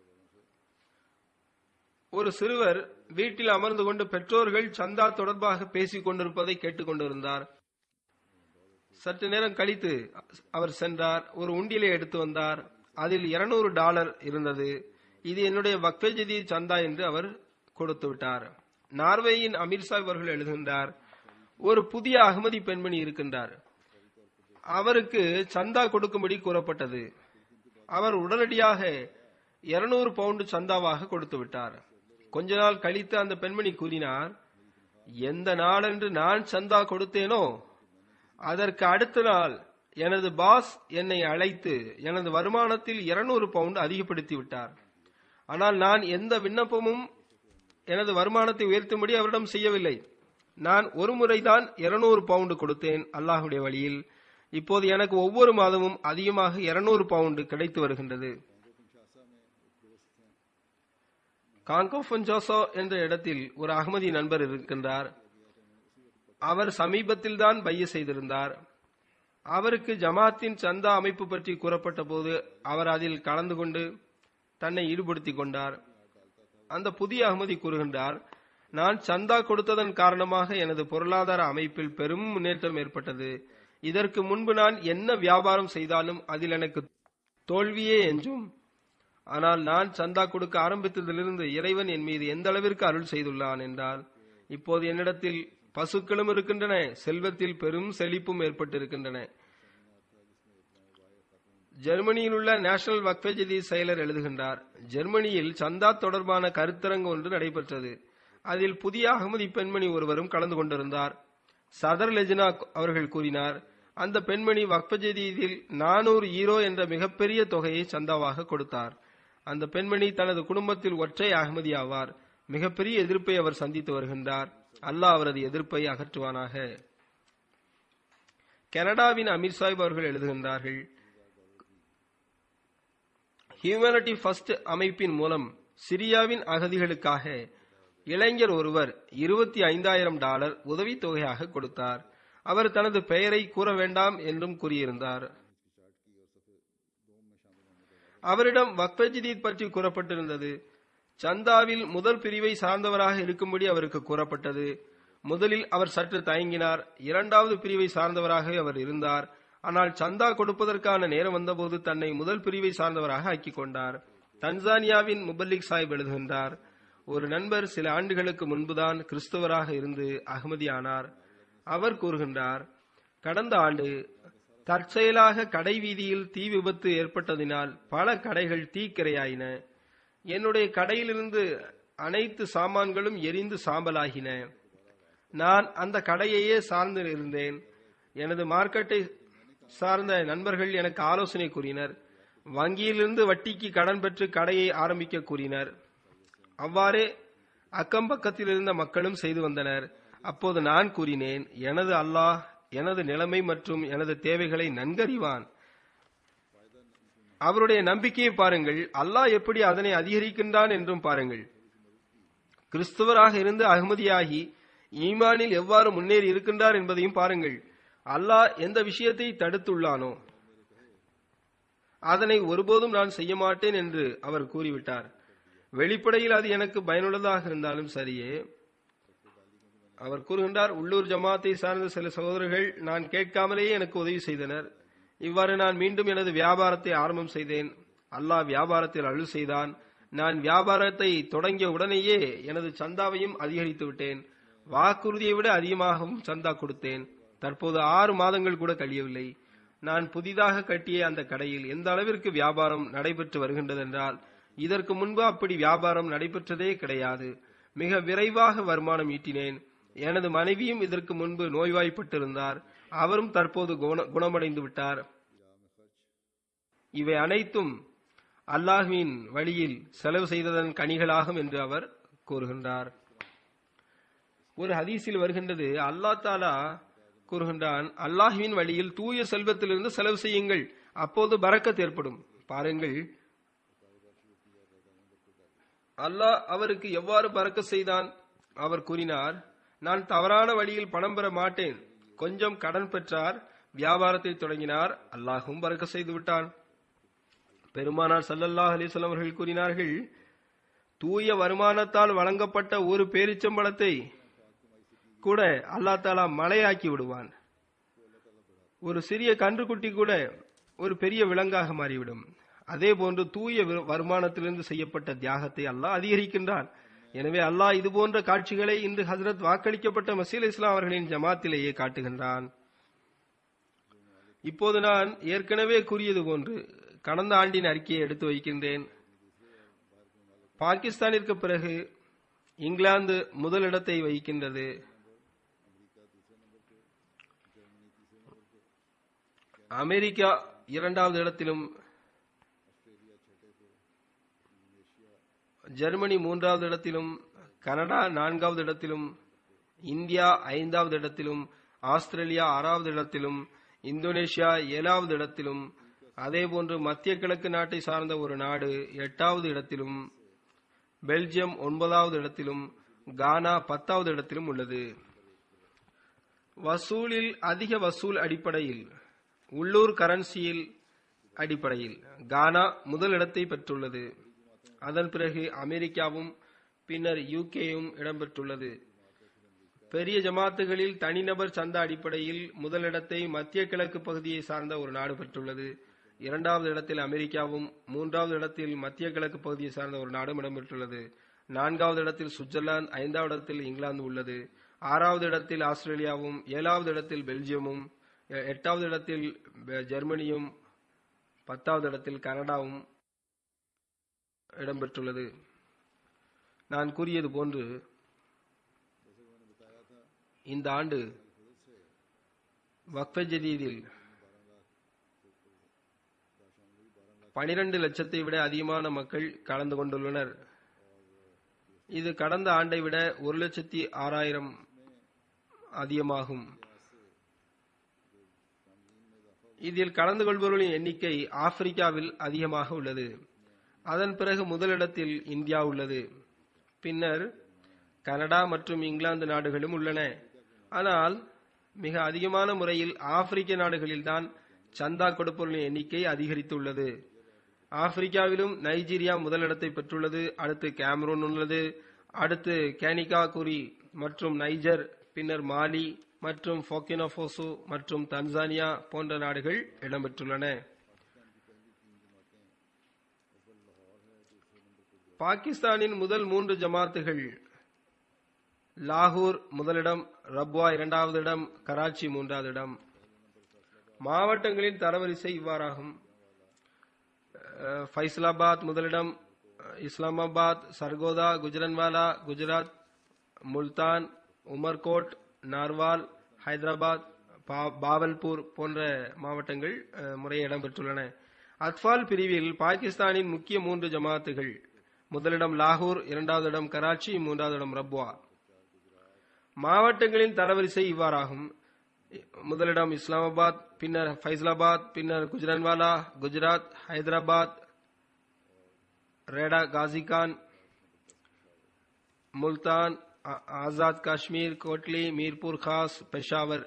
ஒரு சிறுவர் வீட்டில் அமர்ந்து கொண்டு பெற்றோர்கள் சந்தா தொடர்பாக பேசிக் கொண்டிருப்பதை கேட்டுக்கொண்டிருந்தார் சற்று நேரம் கழித்து அவர் சென்றார் ஒரு உண்டியலை எடுத்து வந்தார் அதில் 200 டாலர் இருந்தது இது என்னுடைய வக்ஃபஜதி சந்தா என்று அவர் கொடுத்து விட்டார் நார்வேயின் அமீர் சாஹிப் அவர்கள் எழுதுகின்றார் ஒரு புதிய அகமதி பெண்மணி இருக்கின்றார் அவருக்கு சந்தா கொடுக்கும்படி கூறப்பட்டது அவர் உடனடியாக 200 பவுண்டு சந்தாவாக கொடுத்து விட்டார் கொஞ்ச நாள் கழித்து அந்த பெண்மணி கூறினார் எந்த நாளன்று நான் சந்தா கொடுத்தேனோ அதற்கு அடுத்த நாள் எனது பாஸ் என்னை அழைத்து எனது வருமானத்தில் 200 பவுண்ட் அதிகப்படுத்தி விட்டார் ஆனால் நான் எந்த விண்ணப்பமும் எனது வருமானத்தை உயர்த்தும்படி அவரிடம் செய்யவில்லை நான் ஒரு முறைதான் 200 பவுண்டு கொடுத்தேன் அல்லாஹுடைய வழியில் இப்போது எனக்கு ஒவ்வொரு மாதமும் அதிகமாக 200 பவுண்டு கிடைத்து வருகின்றது காங்கோஃபன்ஜோசோ என்ற இடத்தில் ஒரு அகமதி நண்பர் இருக்கின்றார் அவர் சமீபத்தில் தான் பைய செய்திருந்தார் அவருக்கு ஜமாத்தின் சந்தா அமைப்பு பற்றி கூறப்பட்ட போது அவர் அதில் கலந்து கொண்டு தன்னை ஈடுபடுத்திக் கொண்டார் அந்த புதிய அகமதி கூறுகின்றார் நான் சந்தா கொடுத்ததன் காரணமாக எனது பொருளாதார அமைப்பில் பெரும் முன்னேற்றம் ஏற்பட்டது இதற்கு முன்பு நான் என்ன வியாபாரம் செய்தாலும் அதில் எனக்கு தோல்வியே என்றும் ஆனால் நான் சந்தா கொடுக்க ஆரம்பித்ததிலிருந்து இறைவன் என் மீது எந்த அளவிற்கு அருள் செய்துள்ளான் என்றால் இப்போது என்னிடத்தில் பசுக்களும் இருக்கின்றன செல்வத்தில் பெரும் செழிப்பும் ஏற்பட்டிருக்கின்றன ஜெர்மனியில் உள்ள நேஷனல் வக்ஃபஜதி செயலர் எழுதுகின்றார் ஜெர்மனியில் சந்தா தொடர்பான கருத்தரங்கு ஒன்று நடைபெற்றது அதில் புதிய அகமதி பெண்மணி ஒருவரும் கலந்து கொண்டிருந்தார் சதர் லெஜினா அவர்கள் கூறினார் அந்த பெண்மணி வக்ஃபஜதியில் நானூறு ஈரோ என்ற மிகப்பெரிய தொகையை சந்தாவாக கொடுத்தார் அந்த பெண்மணி தனது குடும்பத்தில் ஒற்றை அகமதி ஆவார் மிகப்பெரிய எதிர்ப்பை அவர் சந்தித்து வருகின்றார் அல்லாஹ் அவரது எதிர்ப்பை அகற்றுவானாக கனடாவின் அமீர் சாஹிப் அவர்கள் எழுதுகின்றார்கள் ஹியூமனிட்டி ஃபர்ஸ்ட் அமைப்பின் மூலம் சிரியாவின் அகதிகளுக்காக இளைஞர் ஒருவர் இருபத்தி ஐந்தாயிரம் டாலர் உதவித்தொகையாக கொடுத்தார் அவர் தனது பெயரை கூற வேண்டாம் என்றும் கூறியிருந்தார் அவரிடம் வக்ஃபஜிதீத் பற்றி கூறப்பட்டிருந்தது சந்தாவில் முதல் பிரிவை சார்ந்தவராக இருக்கும்படி அவருக்கு கூறப்பட்டது முதலில் அவர் சற்று தயங்கினார் இரண்டாவது பிரிவை சார்ந்தவராகவே அவர் இருந்தார் ஆனால் சந்தா கொடுப்பதற்கான நேரம் வந்தபோது தன்னை முதல் பிரிவை சார்ந்தவராக ஆக்கிக் கொண்டார் தன்சானியாவின் முபல்லிக் சாஹிப் எழுதுகின்றார் ஒரு நண்பர் சில ஆண்டுகளுக்கு முன்புதான் கிறிஸ்தவராக இருந்து அகமதியானார் அவர் கூறுகின்றார் கடந்த ஆண்டு தற்செயலாக கடை வீதியில் தீ விபத்து ஏற்பட்டதினால் பல கடைகள் தீக்கிரையாயின என்னுடைய கடையிலிருந்து அனைத்து சாமான்களும் எரிந்து சாம்பலாகின நான் அந்த கடையையே சார்ந்து இருந்தேன் எனது மார்க்கெட்டை சார்ந்த நண்பர்கள் எனக்கு ஆலோசனை கூறினர் வங்கியிலிருந்து வட்டிக்கு கடன் பெற்று கடையை ஆரம்பிக்க கூறினர் அவ்வாறே அக்கம் பக்கத்தில் இருந்த மக்களும் செய்து வந்தனர் அப்போது நான் கூறினேன் எனது அல்லாஹ் எனது நிலைமை மற்றும் எனது தேவைகளை நன்கறிவான் அவருடைய நம்பிக்கையை பாருங்கள் அல்லாஹ் எப்படி அதனை அதிகரிக்கின்றான் என்றும் பாருங்கள் கிறிஸ்துவராக இருந்து அகமதியாகி ஈமானில் எவ்வாறு முன்னேறி இருக்கின்றார் என்பதையும் பாருங்கள் அல்லாஹ் எந்த விஷயத்தை தடுத்துள்ளானோ அதனை ஒருபோதும் நான் செய்ய மாட்டேன் என்று அவர் கூறிவிட்டார் வெளிப்படையில் அது எனக்கு பயனுள்ளதாக இருந்தாலும் சரியே அவர் கூறுகின்றார் உள்ளூர் ஜமாத்தை சார்ந்த சில சகோதரர்கள் நான் கேட்காமலேயே எனக்கு உதவி செய்தனர் இவ்வாறு நான் மீண்டும் எனது வியாபாரத்தை ஆரம்பம் செய்தேன் அல்லாஹ் வியாபாரத்தில் அருள் செய்தான் நான் வியாபாரத்தை தொடங்கிய உடனேயே எனது சந்தாவையும் அதிகரித்து விட்டேன் வாக்குறுதியை விட அதிகமாகவும் சந்தா கொடுத்தேன் தற்போது ஆறு மாதங்கள் கூட கழியவில்லை நான் புதிதாக கட்டிய அந்த கடையில் எந்த அளவிற்கு வியாபாரம் நடைபெற்று வருகின்றது என்றால் இதற்கு முன்பு அப்படி வியாபாரம் நடைபெற்றதே கிடையாது மிக விரைவாக வருமானம் ஈட்டினேன் எனது மனைவியும் இதற்கு முன்பு நோய்வாய்ப்பட்டிருந்தார் அவரும் தற்போது குண- குணமடைந்து விட்டார் இவை அனைத்தும் அல்லாஹ்வின் வழியில் செலவு செய்ததன் கனிகளாகும் என்று அவர் கூறுகின்றார் ஒரு ஹதீஸில் வருகின்றது அல்லாஹ் தாலா கூறுகின்றான் அல்லாஹ்வின் வழியில் தூய செல்வத்திலிருந்து செலவு செய்யுங்கள் அப்போது பரக்கத் ஏற்படும் பாருங்கள் அல்லாஹ் அவருக்கு எவ்வாறு பறக்க செய்தான் அவர் கூறினார் நான் தவறான வழியில் பணம் பெற மாட்டேன் கொஞ்சம் கடன் பெற்றார் வியாபாரத்தை தொடங்கினார் அல்லாஹும் பறக்க செய்து விட்டான் பெருமானார் ஸல்லல்லாஹு அலைஹி வஸல்லம் அவர்கள் கூறினார்கள் தூய வருமானத்தால் வழங்கப்பட்ட ஒரு பேரிச்சம்பழத்தை கூட அல்லாஹ் தாலா மலையாக்கி விடுவான் ஒரு சிறிய கன்றுக்குட்டி கூட ஒரு பெரிய விலங்காக மாறிவிடும் அதே போன்று தூய வி- வருமானத்திலிருந்து செய்யப்பட்ட தியாகத்தை அல்லாஹ் அதிகரிக்கின்றான் எனவே அல்லாஹ் இது போன்ற காட்சிகளை இன்று ஹசரத் வாக்களிக்கப்பட்ட மசீல் இஸ்லாம் அவர்களின் ஜமாத்திலேயே காட்டுகின்றான் இப்போது நான் ஏற்கனவே கூறியது போன்று கடந்த ஆண்டின் அறிக்கையை எடுத்து வைக்கின்றேன் பாகிஸ்தானிற்கு பிறகு இங்கிலாந்து முதலிடத்தை வகிக்கின்றது அமெரிக்கா இரண்டாவது இடத்திலும் ஜெர்மனி மூன்றாவது இடத்திலும் கனடா நான்காவது இடத்திலும் இந்தியா ஐந்தாவது இடத்திலும் ஆஸ்திரேலியா ஆறாவது இடத்திலும் இந்தோனேஷியா ஏழாவது இடத்திலும் அதேபோன்று மத்திய கிழக்கு நாட்டை சார்ந்த ஒரு நாடு எட்டாவது இடத்திலும் பெல்ஜியம் ஒன்பதாவது இடத்திலும் கானா பத்தாவது இடத்திலும் உள்ளது வசூலில் அதிக வசூல் அடிப்படையில் உள்ளூர் கரன்சியில் அடிப்படையில் கானா முதல் இடத்தை பெற்றுள்ளது அதன் பிறகு அமெரிக்காவும் பின்னர் யூகேயும் இடம்பெற்றுள்ளது பெரிய ஜமாத்துகளில் தனிநபர் சந்தா அடிப்படையில் முதலிடத்தை மத்திய கிழக்கு பகுதியை சார்ந்த ஒரு நாடு பெற்றுள்ளது இரண்டாவது இடத்தில் அமெரிக்காவும் மூன்றாவது இடத்தில் மத்திய கிழக்கு பகுதியை சார்ந்த ஒரு நாடும் இடம்பெற்றுள்ளது நான்காவது இடத்தில் சுவிட்சர்லாந்து ஐந்தாவது இடத்தில் இங்கிலாந்து உள்ளது ஆறாவது இடத்தில் ஆஸ்திரேலியாவும் ஏழாவது இடத்தில் பெல்ஜியமும் எ- எட்டாவது இடத்தில் பெ- ஜெர்மனியும் பத்தாவது இடத்தில் கனடாவும் இடம்பெற்றுள்ளது நான் கூறியது போன்று இந்த ஆண்டு வக்ஃப ஜதீதில் பனிரெண்டு லட்சத்தை விட அதிகமான மக்கள் கலந்து கொண்டுள்ளனர் இது கடந்த ஆண்டை விட ஒரு லட்சத்தி ஆறாயிரம் அதிகமாகும் இதில் கலந்து கொள்பவர்களின் எண்ணிக்கை ஆப்பிரிக்காவில் அதிகமாக உள்ளது அதன் பிறகு முதலிடத்தில் இந்தியா உள்ளது பின்னர் கனடா மற்றும் இங்கிலாந்து நாடுகளும் உள்ளன ஆனால் மிக அதிகமான முறையில் ஆப்பிரிக்க நாடுகளில்தான் சந்தா கொடுப்பவர்களின் எண்ணிக்கை அதிகரித்துள்ளது ஆப்பிரிக்காவிலும் நைஜீரியா முதலிடத்தை பெற்றுள்ளது அடுத்து கேமரூன் உள்ளது அடுத்து கேனிகா குரி மற்றும் நைஜர் பின்னர் மாலி மற்றும் ஃபோக்கினோபோசோ மற்றும் தன்சானியா போன்ற நாடுகள் இடம்பெற்றுள்ளன பாகிஸ்தானின் முதல் மூன்று ஜமாத்துகள் லாகூர் முதலிடம் ரப்வா இரண்டாவது இடம் கராச்சி மூன்றாவது இடம் மாவட்டங்களின் தரவரிசை இவ்வாறாகும் அஹ், ஃபைசலாபாத் முதலிடம் அஹ், இஸ்லாமாபாத் சர்கோதா குஜரன்வாலா குஜராத் முல்தான் உமர்கோட் நார்வால் ஹைதராபாத் பா- பாவல்பூர் போன்ற மாவட்டங்கள் அஹ், முறையே இடம்பெற்றுள்ளன அத்வால் பிரிவில் பாகிஸ்தானின் முக்கிய மூன்று ஜமாத்துகள் முதலிடம் லாகூர் இரண்டாவது இடம் கராச்சி மூன்றாவது இடம் ரப்வா மாவட்டங்களின் தரவரிசை இவ்வாறாகும் முதலிடம் இஸ்லாமாபாத் பின்னர் ஃபைசலாபாத் பின்னர் குஜரன்வாலா குஜராத் ஹைதராபாத் ரேடா காசிகான் முல்தான் ஆ- ஆசாத் காஷ்மீர் கோட்லி மீர்பூர் காஸ் பெஷாவர்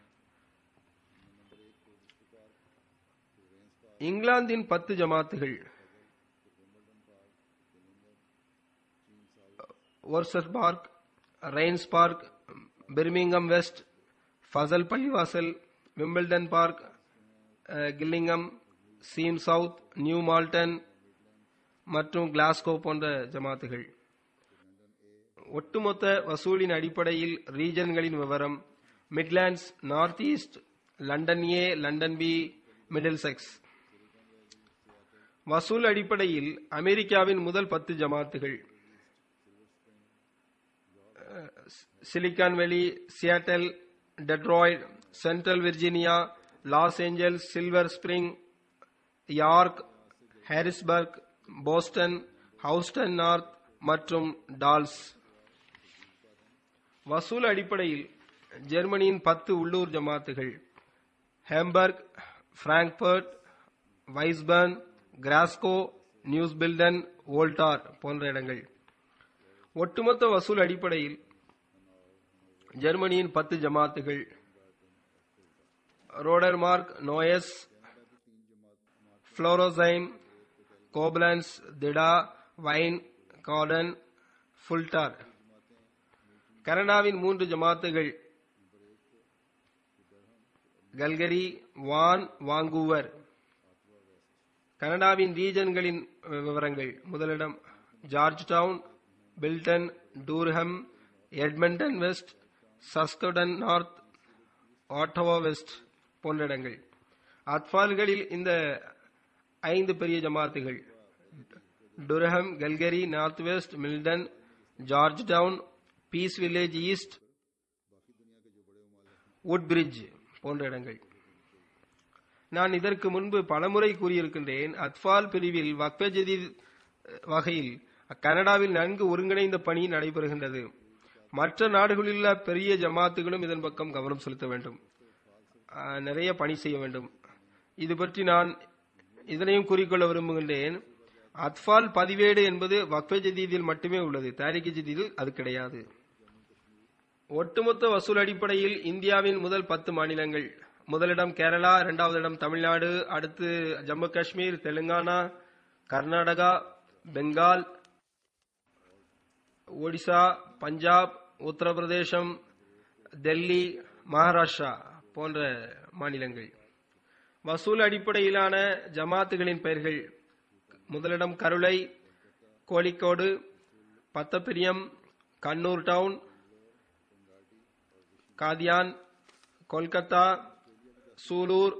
இங்கிலாந்தின் பத்து ஜமாத்துகள் Worcester Park Raynes Park Birmingham West Fazl பள்ளிவாசல் விம்பிள்டன் பார்க் அஹ், கில்லிங்கம் சீம் சவுத் நியூ மால்டன் மற்றும் கிளாஸ்கோ போன்ற ஜமாத்துகள் ஒட்டுமொத்த வசூலின் அடிப்படையில் ரீஜன்களின் விவரம் Midlands North East London A London B Middlesex வசூல் அடிப்படையில் அமெரிக்காவின் முதல் பத்து ஜமாத்துகள் Silicon Valley Seattle Detroit Central Virginia Los Angeles Silver spring York Harrisburg Boston Houston North மற்றும் டால்ஸ் வசூல் அடிப்படையில் ஜெர்மனியின் பத்து உள்ளூர் ஜமாத்துகள் ஹேம்பர்க் பிராங்க்பர்ட் வைஸ்பர்ன் கிராஸ்கோ நியூஸ்பில்டன் வோல்டார் போன்ற இடங்கள் ஒட்டுமொத்த வசூல் அடிப்படையில் ஜெர்மனியின் பத்து ஜமாத்துகள் ரோடர்மார்க் நோயஸ் ஃப்ளோரோசைம் கோப்லன்ஸ் திடா வைன் கார்டன் ஃபுல்டார் கனடாவின் மூன்று ஜமாத்துகள் கல்கரி வான் வாங்கூவர் கனடாவின் ரீஜன்களின் விவரங்கள் முதலிடம் ஜார்ஜ் டவுன் பில்டன் Durham Edmonton West Saskatoon North Ottawa West போன்ற இடங்கள் அத்பால்களில் இந்த ஐந்து பெரிய ஜமாத்துகள் Durham Calgary North West Milton Georgetown Peace Village East Woodbridge போன்ற இடங்கள் நான் இதற்கு முன்பு பலமுறை கூறியிருக்கின்றேன் அத்பால் பிரிவில் வக்ஃபே ஜதீத் வகையில் கனடாவில் நன்கு ஒருங்கிணைந்த பணி நடைபெறுகின்றது மற்ற நாடுகளில் உள்ள பெரிய ஜமாத்துகளும் இதன் பக்கம் கவனம் செலுத்த வேண்டும் ஆஹ், நிறைய பணி செய்ய வேண்டும் இது பற்றி நான் இதனையும் கூறிக்கொள்ள விரும்புகின்றேன் அத்பால் பதிவேடு என்பது வக்ஃபே ஜதீதில் மட்டுமே உள்ளது தாரிக் ஜதீதில் அது கிடையாது ஒட்டுமொத்த வசூல் அடிப்படையில் இந்தியாவின் முதல் பத்து மாநிலங்கள் முதலிடம் கேரளா இரண்டாவது இடம் தமிழ்நாடு அடுத்து ஜம்மு காஷ்மீர் தெலுங்கானா கர்நாடகா பெங்கால் ஒடிசா பஞ்சாப் உத்தரப்பிரதேசம் டெல்லி மகாராஷ்டிரா போன்ற மாநிலங்கள் வசூல் அடிப்படையிலான ஜமாத்துகளின் பெயர்கள் முதலிடம் கருளை கோழிக்கோடு பத்தப்பிரியம் கண்ணூர் டவுன் காதியான் கொல்கத்தா சூலூர்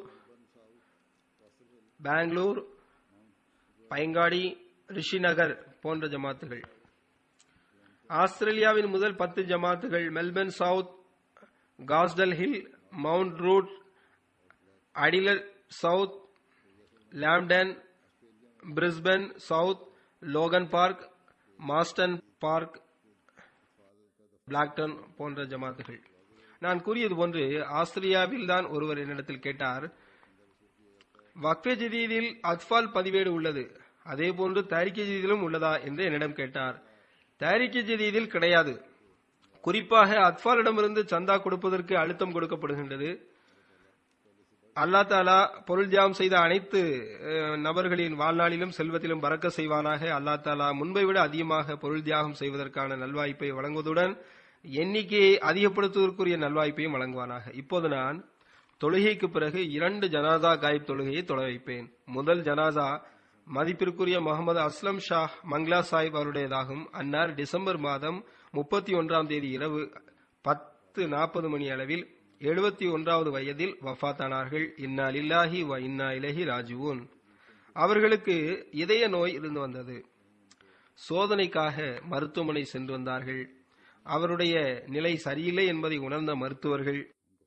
பெங்களூர் பைங்காடி ரிஷிநகர் போன்ற ஜமாத்துகள் ஆஸ்திரேலியாவின் முதல் பத்து ஜமாத்துகள் Melbourne South Castle Hill Mount Druitt Adelaide South Lambton Brisbane South Logan Park Marsden Park Blacktown போன்ற ஜமாத்துகள் நான் கூறியது போன்று ஆஸ்திரேலியாவில் தான் ஒருவர் என்னிடத்தில் கேட்டார் வக்ஃபே ஜதீதில் அத்பால் பதிவேடு உள்ளது அதே போன்று தாரிக்க ஜதீதிலும் உள்ளதா என்று என்னிடம் கேட்டார் தாரிக்க ஜதீதில் கிடையாது குறிப்பாக அத்பாலிடமிருந்து சந்தா கொடுப்பதற்கு அழுத்தம் கொடுக்கப்படுகின்றது அல்லா தாலா பொருள் தியாகம் செய்த அனைத்து அஹ், நபர்களின் வாழ்நாளிலும் செல்வத்திலும் பறக்க செய்வானாக அல்லா தாலா முன்பை விட அதிகமாக பொருள் தியாகம் செய்வதற்கான நல்வாய்ப்பை வழங்குவதுடன் எண்ணிக்கையை அதிகப்படுத்துவதற்குரிய நல்வாய்ப்பையும் வழங்குவானாக இப்போது நான் தொழுகைக்கு பிறகு இரண்டு ஜனாதா காயிப் தொழுகையை தொட வைப்பேன் முதல் ஜனாதா மதிப்பிற்குரிய முகமது அஸ்லம் ஷா மங்களா சாஹிப் அவருடையதாகும் அன்னார் டிசம்பர் மாதம் முப்பத்தி ஒன்றாம் தேதி இரவு பத்து நாற்பது மணி அளவில் எழுபத்தி ஒன்றாவது வயதில் வஃபாத்தானார்கள் இன்னா லில்லாஹி வ இன்னா இலஹி ராஜுவூன் அவர்களுக்கு இதய நோய் இருந்து வந்தது சோதனைக்காக மருத்துவமனை சென்று வந்தார்கள் அவருடைய நிலை சரியில்லை என்பதை உணர்ந்த மருத்துவர்கள்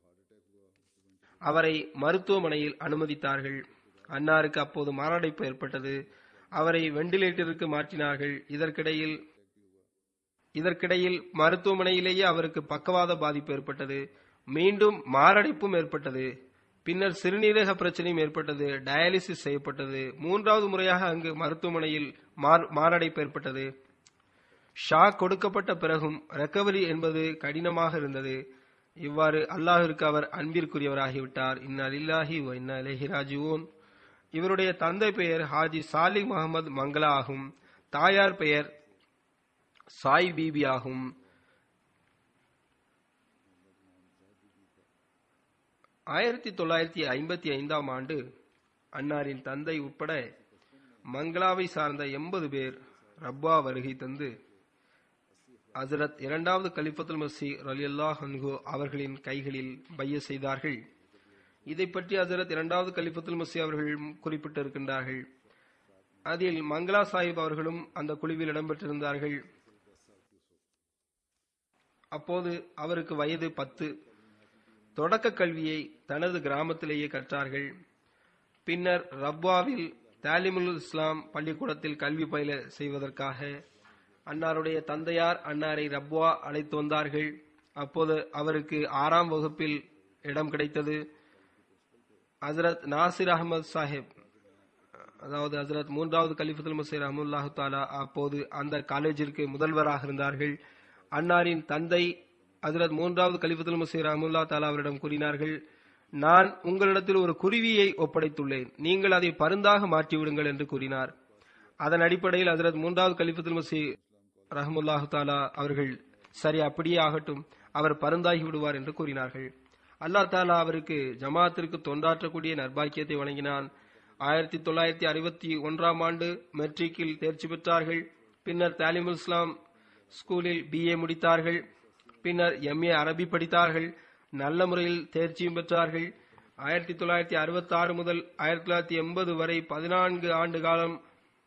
அவரை மருத்துவமனையில் அனுமதித்தார்கள் அன்னாருக்கு அப்போது மாரடைப்பு ஏற்பட்டது அவரை வெண்டிலேட்டருக்கு மாற்றினார்கள் இதற்கிடையில் இதற்கிடையில் மருத்துவமனையிலேயே அவருக்கு பக்கவாத பாதிப்பு ஏற்பட்டது மீண்டும் மாரடைப்பும் ஏற்பட்டது பின்னர் சிறுநீரக பிரச்சனையும் ஏற்பட்டது டயாலிசிஸ் செய்யப்பட்டது மூன்றாவது முறையாக அங்கு மருத்துவமனையில் மார்- மாரடைப்பு ஏற்பட்டது ஷாக் கொடுக்கப்பட்ட பிறகும் ரெக்கவரி என்பது கடினமாக இருந்தது இவ்வாறு அல்லாஹிற்கு அவர் அன்பிற்குரியவராகிவிட்டார் இன்னா லில்லாஹி வ இன்னா இலைஹி ராஜிவூன் இவருடைய தந்தை பெயர் ஹாஜி சாலிக் முகமது மங்களா ஆகும் தாயார் பெயர் சாய் பீபி ஆகும் ஆயிரத்தி தொள்ளாயிரத்தி ஐம்பத்தி ஐந்தாம் ஆண்டு அன்னாரின் தந்தை உட்பட மங்களாவை சார்ந்த எண்பது பேர் ரப்பா வருகை தந்து ஹசரத் இரண்டாவது கலிஃபத்துல் மசி ரலியல்லாஹ் அன்ஹு அவர்களின் கைகளில் பைய செய்தார்கள் இதை பற்றி ஹசரத் இரண்டாவது கலிஃபத்துல் மசி அவர்கள் குறிப்பிட்டிருக்கின்றார்கள் அதில் மங்களா சாஹிப் அவர்களும் அந்த குழுவில் இடம்பெற்றிருந்தார்கள் அப்போது அவருக்கு வயது பத்து தொடக்க கல்வியை தனது கிராமத்திலேயே கற்றார்கள் பின்னர் ரப்வாவில் தாலிமுல் இஸ்லாம் பள்ளிக்கூடத்தில் கல்வி பயில செய்வதற்காக அன்னாருடைய தந்தையார் அன்னாரை ரப்வா அழைத்து வந்தார்கள் அப்போது அவருக்கு ஆறாம் வகுப்பில் இடம் கிடைத்தது ஹசரத் நாசிர் அகமது சாஹிப் அதாவது ஹசரத் மூன்றாவது கலிஃபத்துல் மசீர் அஹமுல்லாஹு தாலா அப்போது அந்த காலேஜிற்கு முதல்வராக இருந்தார்கள் அன்னாரின் தந்தை ஹசரத் மூன்றாவது கலிஃபத்துல் மசீர் அஹமுல்லா தாலா அவரிடம் கூறினார்கள் நான் உங்களிடத்தில் ஒரு குருவியை ஒப்படைத்துள்ளேன் நீங்கள் அதை பருந்தாக மாற்றிவிடுங்கள் என்று கூறினார் அதன் அடிப்படையில் ஹசரத் மூன்றாவது கலிஃபத்துல் மசி ரஹமுல்லாஹு தாலா அவர்கள் சரி அப்படியே ஆகட்டும் அவர் பருந்தாகி விடுவார் என்று கூறினார்கள் அல்லாஹ் தாலா அவருக்கு ஜமாத்திற்கு தொண்டாற்றக்கூடிய நர்பாக்கியத்தை வழங்கினான் ஆயிரத்தி தொள்ளாயிரத்தி அறுபத்தி ஒன்றாம் ஆண்டு மெட்ரிக்கில் தேர்ச்சி பெற்றார்கள் பின்னர் தாலிமுல் இஸ்லாம் ஸ்கூலில் பிஏ முடித்தார்கள் பின்னர் எம்ஏ அரபி படித்தார்கள் நல்ல முறையில் தேர்ச்சியும் பெற்றார்கள் ஆயிரத்தி தொள்ளாயிரத்தி அறுபத்தி ஆறு முதல் ஆயிரத்தி தொள்ளாயிரத்தி எண்பது வரை பதினான்கு ஆண்டு காலம்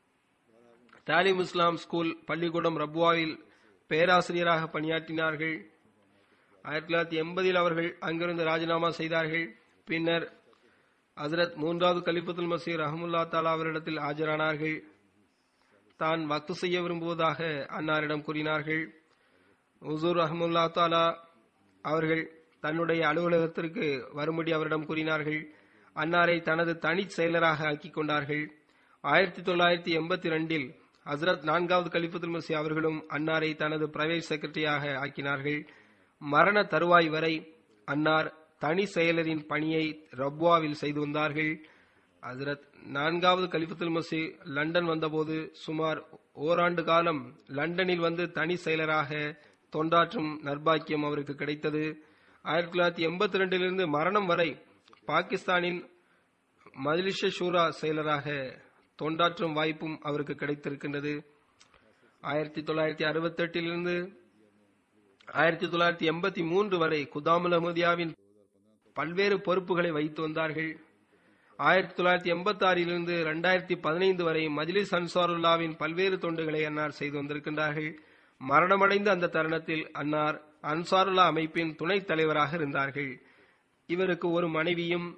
தாலிம் இஸ்லாம் ஸ்கூல் பள்ளிக்கூடம் ரப்வாவில் பேராசிரியராக பணியாற்றினார்கள் ஆயிரத்தி தொள்ளாயிரத்தி எண்பதில் அவர்கள் அங்கிருந்து ராஜினாமா செய்தார்கள் பின்னர் ஹசரத் மூன்றாவது கலிஃபத்துல் மசீர் அஹமுல்லா தாலா அவரிடத்தில் ஆஜரானார்கள் தான் வக்து செய்ய விரும்புவதாக அன்னாரிடம் கூறினார்கள் உசூர் அஹமுல்லா தாலா அவர்கள் தன்னுடைய அலுவலகத்திற்கு வரும்படி அவரிடம் கூறினார்கள் அன்னாரை தனது தனி செயலராக ஆக்கிக் கொண்டார்கள் ஆயிரத்தி தொள்ளாயிரத்தி எண்பத்தி ரெண்டில் ஹசரத் நான்காவது கலிஃபத்துல் மசி அவர்களும் அன்னாரை தனது பிரைவேட் செக்ரட்டரியாக ஆக்கினார்கள் மரண தருவாய் வரை அன்னார் தனி செயலரின் பணியை ரப்வாவில் செய்து வந்தார்கள் ஹசரத் நான்காவது கலிஃபத்துல் மசி லண்டன் வந்தபோது சுமார் ஓராண்டு காலம் லண்டனில் வந்து தனி செயலராக தொண்டாற்றும் நர்பாக்கியம் அவருக்கு கிடைத்தது ஆயிரத்தி தொள்ளாயிரத்தி எண்பத்தி ரெண்டிலிருந்து மரணம் வரை பாகிஸ்தானின் மஜ்லிஷ ஷூரா செயலராக தொண்டாற்றும் வாய்ப்பும் அவருக்கு கிடைத்திருக்கின்றது ஆயிரத்தி தொள்ளாயிரத்தி அறுபத்தி எட்டிலிருந்து ஆயிரத்தி தொள்ளாயிரத்தி எண்பத்தி மூன்று வரை குதாமுல் அஹமதியாவின் பல்வேறு பொறுப்புகளை வைத்து வந்தார்கள் ஆயிரத்தி தொள்ளாயிரத்தி எண்பத்தி ஆறிலிருந்து இரண்டாயிரத்தி பதினைந்து வரை மஜ்லிஸ் அன்சாருல்லாவின் பல்வேறு தொண்டுகளை அன்னார் செய்து வந்திருக்கின்றார்கள் மரணமடைந்த அந்த தருணத்தில் அன்னார் அன்சாருல்லா அமைப்பின் துணைத் தலைவராக இருந்தார்கள் இவருக்கு ஒரு மனைவியும்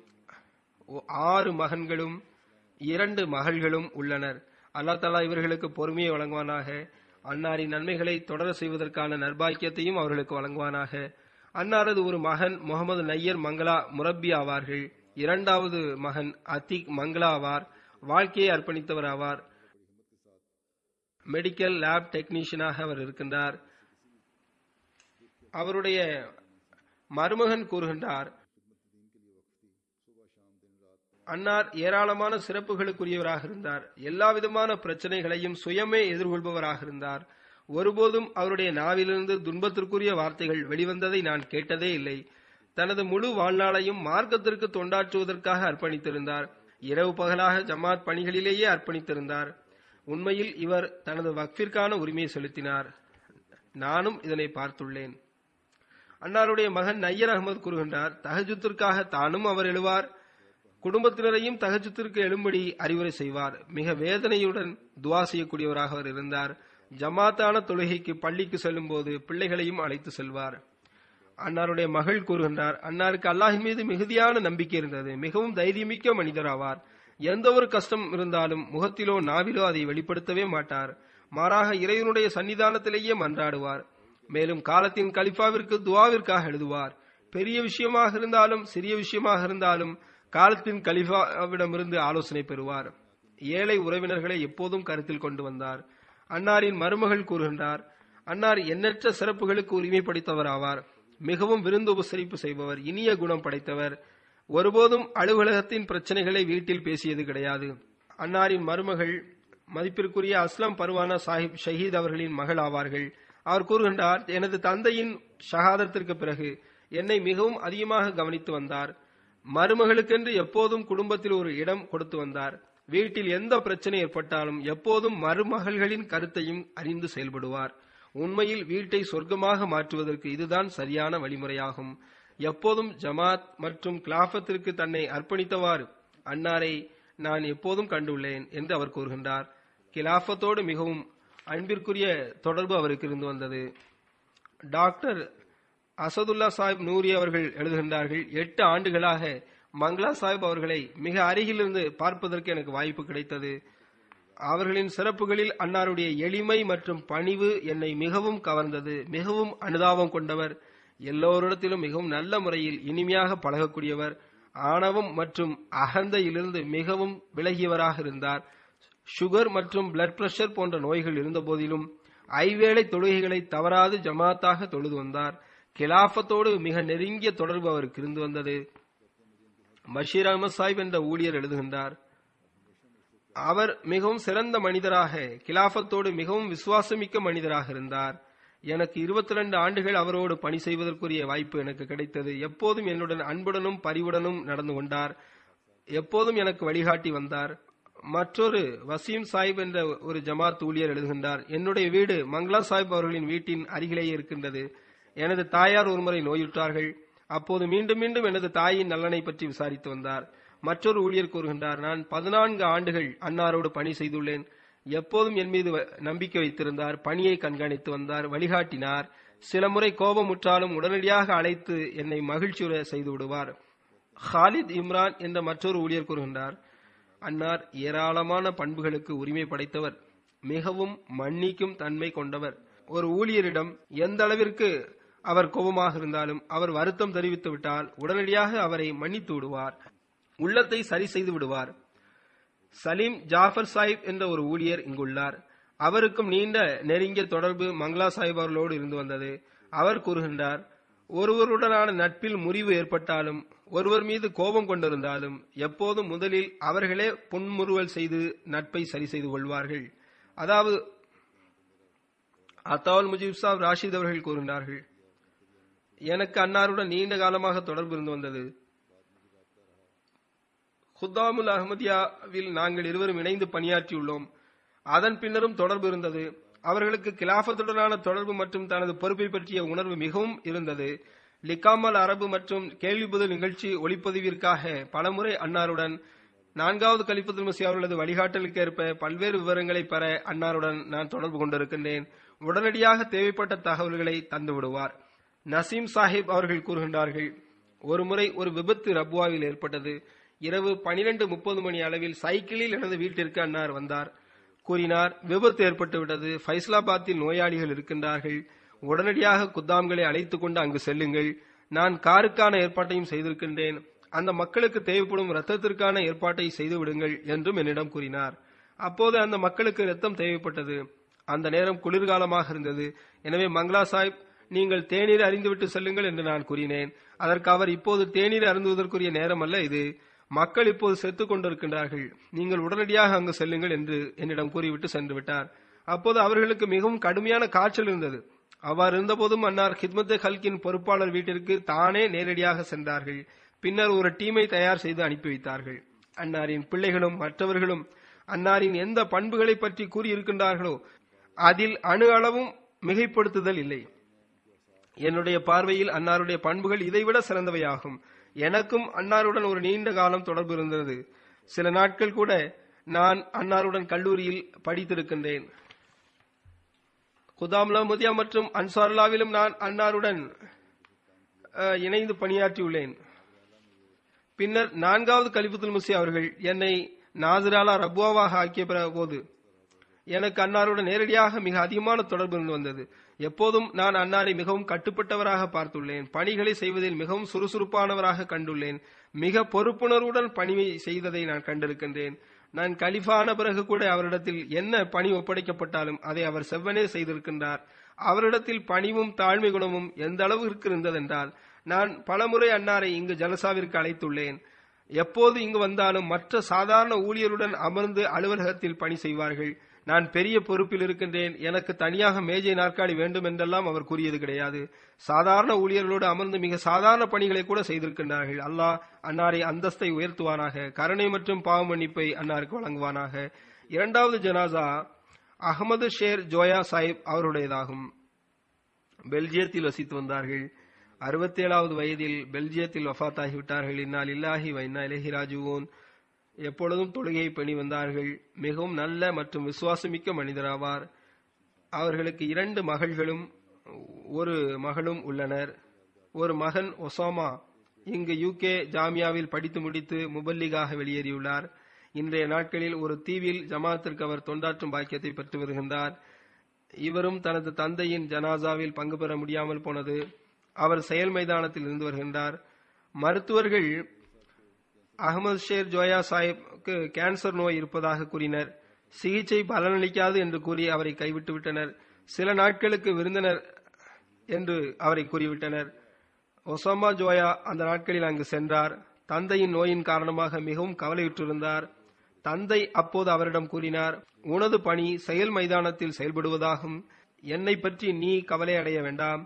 ஆறு மகன்களும் இரண்டு மகள்களும் உள்ளனர் அல்லா தலா இவர்களுக்கு பொறுமையை வழங்குவானாக அன்னாரின் நன்மைகளை தொடர செய்வதற்கான நர்பாக்கியத்தையும் அவர்களுக்கு வழங்குவானாக அன்னாரது ஒரு மகன் முகமது நையர் மங்களா முரப்பி ஆவார்கள் இரண்டாவது மகன் அத்திக் மங்களா ஆவார் வாழ்க்கையை அர்ப்பணித்தவர் ஆவார் மெடிக்கல் லேப் டெக்னீஷியனாக அவர் இருக்கின்றார் அவருடைய மருமகன் கூறுகின்றார் அன்னார் ஏராளமான சிறப்புகளுக்குரியவராக இருந்தார் எல்லா விதமான பிரச்சனைகளையும் சுயமே எதிர்கொள்பவராக இருந்தார் ஒருபோதும் அவருடைய நாவிலிருந்து துன்பத்திற்குரிய வார்த்தைகள் வெளிவந்ததை நான் கேட்டதே இல்லை தனது முழு வாழ்நாளையும் மார்க்கத்திற்கு தொண்டாற்றுவதற்காக அர்ப்பணித்திருந்தார் இரவு பகலாக ஜமாத் பணிகளிலேயே அர்ப்பணித்திருந்தார் உண்மையில் இவர் தனது வக்ஃபிற்கான உரிமையை செலுத்தினார் நானும் இதனை பார்த்துள்ளேன் அன்னாருடைய மகன் நையர் அகமது கூறுகின்றார் தகஜத்திற்காக தானும் அவர் எழுவார் குடும்பத்தினரையும் தகஜத்திற்கு எழும்படி அறிவுரை செய்வார் மிக வேதனையுடன் துவா செய்யக்கூடியவராக அவர் இருந்தார் ஜமாத்தான தொழுகைக்கு பள்ளிக்கு செல்லும் போது பிள்ளைகளையும் அழைத்து செல்வார் அன்னாருடைய மகள் கூறுகின்றார் அன்னாருக்கு அல்லாஹின் மீது மிகுதியான நம்பிக்கை இருந்தது மிகவும் தைரியமிக்க மனிதர் ஆவார் எந்த ஒரு கஷ்டம் இருந்தாலும் முகத்திலோ நாவிலோ அதை வெளிப்படுத்தவே மாட்டார் மாறாக இறைவனுடைய சன்னிதானத்திலேயே மன்றாடுவார் மேலும் காலத்தின் கலிஃபாவிற்கு துவாவிற்காக எழுதுவார் பெரிய விஷயமாக இருந்தாலும் சிறிய விஷயமாக இருந்தாலும் காலத்தின் கலிஃபாவிடமிருந்து ஆலோசனை பெறுவார் ஏழை உறவினர்களை எப்போதும் கருத்தில் கொண்டு வந்தார் அன்னாரின் மருமகள் கூறுகின்றார் அன்னார் எண்ணற்ற சிறப்புகளுக்கு உரிமை படைத்தவர் ஆவார் மிகவும் விருந்து உபசரிப்பு செய்பவர் இனிய குணம் படைத்தவர் ஒருபோதும் அலுவலகத்தின் பிரச்சனைகளை வீட்டில் பேசியது கிடையாது அன்னாரின் மருமகள் மதிப்பிற்குரிய அஸ்லம் பர்வானா சாஹிப் ஷஹீத் அவர்களின் மகள் ஆவார்கள் அவர் கூறுகின்றார் எனது தந்தையின் ஷஹாதத்திற்கு பிறகு என்னை மிகவும் அதிகமாக கவனித்து வந்தார் மருமகளுக்கென்று எப்போதும் குடும்பத்தில் ஒரு இடம் கொடுத்து வந்தார் வீட்டில் எந்த பிரச்சனை ஏற்பட்டாலும் எப்போதும் மருமகள்களின் கருத்தையும் அறிந்து செயல்படுவார் உண்மையில் வீட்டை சொர்க்கமாக மாற்றுவதற்கு இதுதான் சரியான வழிமுறையாகும் எப்போதும் ஜமாத் மற்றும் கிலாஃபத்திற்கு தன்னை அர்ப்பணித்தவாறு அன்னாரை நான் எப்போதும் கண்டுள்ளேன் என்று அவர் கூறுகின்றார் கிலாஃபத்தோடு மிகவும் அன்பிற்குரிய தொடர்பு அவருக்கு இருந்து வந்தது டாக்டர் அசதுல்லா சாஹிப் நூரி அவர்கள் எழுதுகின்றார்கள் எட்டு ஆண்டுகளாக மங்களா சாஹிப் அவர்களை மிக அருகிலிருந்து பார்ப்பதற்கு எனக்கு வாய்ப்பு கிடைத்தது அவர்களின் சிறப்புகளில் அன்னாருடைய எளிமை மற்றும் பணிவு என்னை மிகவும் கவர்ந்தது மிகவும் அனுதாபம் கொண்டவர் எல்லோரிடத்திலும் மிகவும் நல்ல முறையில் இனிமையாக பழகக்கூடியவர் ஆணவம் மற்றும் அகந்தையிலிருந்து மிகவும் விலகியவராக இருந்தார் சுகர் மற்றும் பிளட் பிரஷர் போன்ற நோய்கள் இருந்த போதிலும் ஐவேளை தொழுகைகளை தவறாது ஜமாத்தாக தொழுது வந்தார் கிலாஃபத்தோடு மிக நெருங்கிய தொடர்பு அவருக்கு இருந்து வந்தது பஷீர் அகமது சாஹிப் என்ற ஊழியர் எழுதுகின்றார் அவர் மிகவும் சிறந்த மனிதராக கிலாஃபத்தோடு மிகவும் விசுவாசமிக்க மனிதராக இருந்தார் எனக்கு இருபத்தி ரெண்டு ஆண்டுகள் அவரோடு பணி செய்வதற்குரிய வாய்ப்பு எனக்கு கிடைத்தது எப்போதும் என்னுடன் அன்புடனும் பரிவுடனும் நடந்து கொண்டார் எப்போதும் எனக்கு வழிகாட்டி வந்தார் மற்றொரு வசீம் சாஹிப் என்ற ஒரு ஜமாத் ஊழியர் எழுதுகின்றார் என்னுடைய வீடு மங்களா சாஹிப் அவர்களின் வீட்டின் அருகிலேயே இருக்கின்றது எனது தாயார் ஒருமுறை நோயுற்றார்கள் அப்போது மீண்டும் மீண்டும் எனது தாயின் நலனை பற்றி விசாரித்து வந்தார் மற்றொரு ஊழியர் கூறுகின்றார் நான் பதினான்கு ஆண்டுகள் அன்னாரோடு பணி செய்துள்ளேன் எப்போதும் என் மீது வ- நம்பிக்கை வைத்திருந்தார் பணியை கண்காணித்து வந்தார் வழிகாட்டினார் சில முறை கோபமுற்றாலும் உடனடியாக அழைத்து என்னை மகிழ்ச்சியுற செய்து விடுவார் ஹாலித் இம்ரான் என்ற மற்றொரு ஊழியர் கூறுகின்றார் அன்னார் ஏராளமான பண்புகளுக்கு உரிமை படைத்தவர் மிகவும் மன்னிக்கும் தன்மை கொண்டவர் ஒரு ஊழியரிடம் எந்த அளவிற்கு அவர் கோபமாக இருந்தாலும் அவர் வருத்தம் தெரிவித்து விட்டால் உடனடியாக அவரை மன்னித்து விடுவார் உள்ளத்தை சரி செய்து விடுவார் சலீம் ஜாஃபர் சாஹிப் என்ற ஒரு ஊழியர் இங்குள்ளார் அவருக்கும் நீண்ட நெருங்கிய தொடர்பு மங்களா சாஹிப் அவர்களோடு இருந்து வந்தது அவர் கூறுகின்றார் ஒருவருடனான நட்பில் முறிவு ஏற்பட்டாலும் ஒருவர் மீது கோபம் கொண்டிருந்தாலும் எப்போதும் முதலில் அவர்களே புன்முறுவல் செய்து நட்பை சரி செய்து கொள்வார்கள் அதாவது அத்தாவுல் முஜீப் சாப் ராஷித் அவர்கள் கூறுகின்றார்கள் எனக்கு அன்னாருடன் நீண்ட காலமாக தொடர்பு இருந்து வந்தது ஹுத்தாமுல் அஹமதியாவில் நாங்கள் இருவரும் இணைந்து பணியாற்றியுள்ளோம் அதன் பின்னரும் தொடர்பு இருந்தது அவர்களுக்கு கிலாஃபத்துடனான தொடர்பு மற்றும் தனது பொறுப்பை பற்றிய உணர்வு மிகவும் இருந்தது லிகாமல் அரபு மற்றும் கேள்வி பதில் நிகழ்ச்சி ஒளிப்பதிவிற்காக பலமுறை அன்னாருடன் நான்காவது கலிபத்துல் மசி அவர்களது வழிகாட்டலுக்கு ஏற்ப பல்வேறு விவரங்களை பெற அன்னாருடன் நான் தொடர்பு கொண்டிருக்கின்றேன் உடனடியாக தேவைப்பட்ட தகவல்களை தந்து விடுவார் நசீம் சாஹிப் அவர்கள் கூறுகின்றார்கள் ஒருமுறை ஒரு விபத்து ரப்வாவில் ஏற்பட்டது இரவு பனிரெண்டு முப்பது மணி அளவில் சைக்கிளில் எனது வீட்டிற்கு அன்னார் வந்தார் கூறினார் விபத்து ஏற்பட்டுவிட்டது ஃபைஸ்லாபாத்தில் நோயாளிகள் இருக்கின்றார்கள் உடனடியாக குத்தாம்களை அழைத்துக் கொண்டு அங்கு செல்லுங்கள் நான் காருக்கான ஏற்பாட்டையும் செய்திருக்கின்றேன் அந்த மக்களுக்கு தேவைப்படும் ரத்தத்திற்கான ஏற்பாட்டை செய்து விடுங்கள் என்றும் என்னிடம் கூறினார் அப்போது அந்த மக்களுக்கு ரத்தம் தேவைப்பட்டது அந்த நேரம் குளிர்காலமாக இருந்தது எனவே மங்களா சாஹிப் நீங்கள் தேநீர் அறிந்துவிட்டு செல்லுங்கள் என்று நான் கூறினேன் அதற்கு அவர் இப்போது தேநீர் அருந்துவதற்குரிய நேரம் அல்ல இது மக்கள் இப்போது செத்துக் கொண்டிருக்கின்றார்கள் நீங்கள் உடனடியாக அங்கு செல்லுங்கள் என்று என்னிடம் கூறிவிட்டு சென்று விட்டார் அப்போது அவர்களுக்கு மிகவும் கடுமையான காய்ச்சல் இருந்தது அவ்வாறு இருந்தபோதும் அன்னார் ஹித்மத் ஹல்கின் பொறுப்பாளர் வீட்டிற்கு தானே நேரடியாக சென்றார்கள் பின்னர் ஒரு டீமை தயார் செய்து அனுப்பி வைத்தார்கள் அன்னாரின் பிள்ளைகளும் மற்றவர்களும் அன்னாரின் எந்த பண்புகளை பற்றி கூறியிருக்கின்றார்களோ அதில் அணு அளவும் மிகைப்படுத்துதல் இல்லை என்னுடைய பார்வையில் அன்னாருடைய பண்புகள் இதைவிட சிறந்தவையாகும் எனக்கும் அன்னாருடன் ஒரு நீண்ட காலம் தொடர்பு இருந்தது சில நாட்கள் கூட நான் அன்னாருடன் கல்லூரியில் படித்திருக்கின்றேன் குதாம் முதியா மற்றும் அன்சாருல்லாவிலும் நான் அன்னாருடன் அஹ், இணைந்து பணியாற்றியுள்ளேன் பின்னர் நான்காவது கலிபுத்துல் முசி அவர்கள் என்னை நாசிராலா ரபுவாவாக ஆக்கிய பிற- போது எனக்கு அன்னாருடன் நேரடியாக மிக அதிகமான தொடர்பு இருந்து வந்தது எப்போதும் நான் அன்னாரை மிகவும் கட்டுப்பட்டவராக பார்த்துள்ளேன் பணிகளை செய்வதில் மிகவும் சுறுசுறுப்பானவராக கண்டுள்ளேன் மிக பொறுப்புணர்வுடன் பணி செய்ததை நான் கண்டிருக்கின்றேன் நான் கலிஃபான பிறகு கூட அவரிடத்தில் என்ன பணி ஒப்படைக்கப்பட்டாலும் அதை அவர் செவ்வனே செய்திருக்கின்றார் அவரிடத்தில் பணிவும் தாழ்மை குணமும் எந்த அளவிற்கு இருந்ததென்றால் நான் பலமுறை அன்னாரை இங்கு ஜலசாவிற்கு அழைத்துள்ளேன் எப்போது இங்கு வந்தாலும் மற்ற சாதாரண ஊழியருடன் அமர்ந்து அலுவலகத்தில் பணி செய்வார்கள் நான் பெரிய பொறுப்பில் இருக்கின்றேன் எனக்கு தனியாக மேஜை நாற்காலி வேண்டும் என்றெல்லாம் அவர் கூறியது கிடையாது சாதாரண ஊழியர்களோடு அமர்ந்து மிக சாதாரண பணிகளை கூட செய்திருக்கின்றார்கள் அல்லாஹ் அன்னாரை அந்தஸ்தை உயர்த்துவானாக கருணை மற்றும் பாவ மன்னிப்பை அன்னாருக்கு வழங்குவானாக இரண்டாவது ஜனாசா அகமது ஷேர் ஜோயா சாஹிப் அவருடையதாகும் பெல்ஜியத்தில் வசித்து வந்தார்கள் அறுபத்தேழாவது வயதில் பெல்ஜியத்தில் வஃத்தாகிவிட்டார்கள் இன்னால் இல்லாஹி வைனா இலஹி ராஜுவோன் எப்பொழுதும் தொழுகையை பணி வந்தார்கள் மிகவும் நல்ல மற்றும் விசுவாசமிக்க மனிதராவார் அவர்களுக்கு இரண்டு மகள்களும் ஒரு மகளும் உள்ளனர் ஒரு மகன் ஒசாமா இங்கு யூகே ஜாமியாவில் படித்து முடித்து முபல்லிகாக வெளியேறியுள்ளார் இன்றைய நாட்களில் ஒரு தீவில் ஜமாத்திற்கு அவர் தொண்டாற்றும் பாக்கியத்தை பெற்று வருகின்றார் இவரும் தனது தந்தையின் ஜனாசாவில் பங்கு பெற முடியாமல் போனது அவர் செயல் மைதானத்தில் இருந்து வருகின்றார் மருத்துவர்கள் அகமது ஷேர் ஜோயா சாஹிப்க்கு கேன்சர் நோய் இருப்பதாக கூறினர் சிகிச்சை பலனளிக்காது என்று கூறி அவரை கைவிட்டு விட்டனர் சில நாட்களுக்கு விருந்தினர் என்று அவரை கூறிவிட்டனர் ஒசாமா ஜோயா அந்த நாட்களில் அங்கு சென்றார் தந்தையின் நோயின் காரணமாக மிகவும் கவலையுற்றிருந்தார் தந்தை அப்போது அவரிடம் கூறினார் உனது பணி செயல் மைதானத்தில் செயல்படுவதாகும் என்னை பற்றி நீ கவலை அடைய வேண்டாம்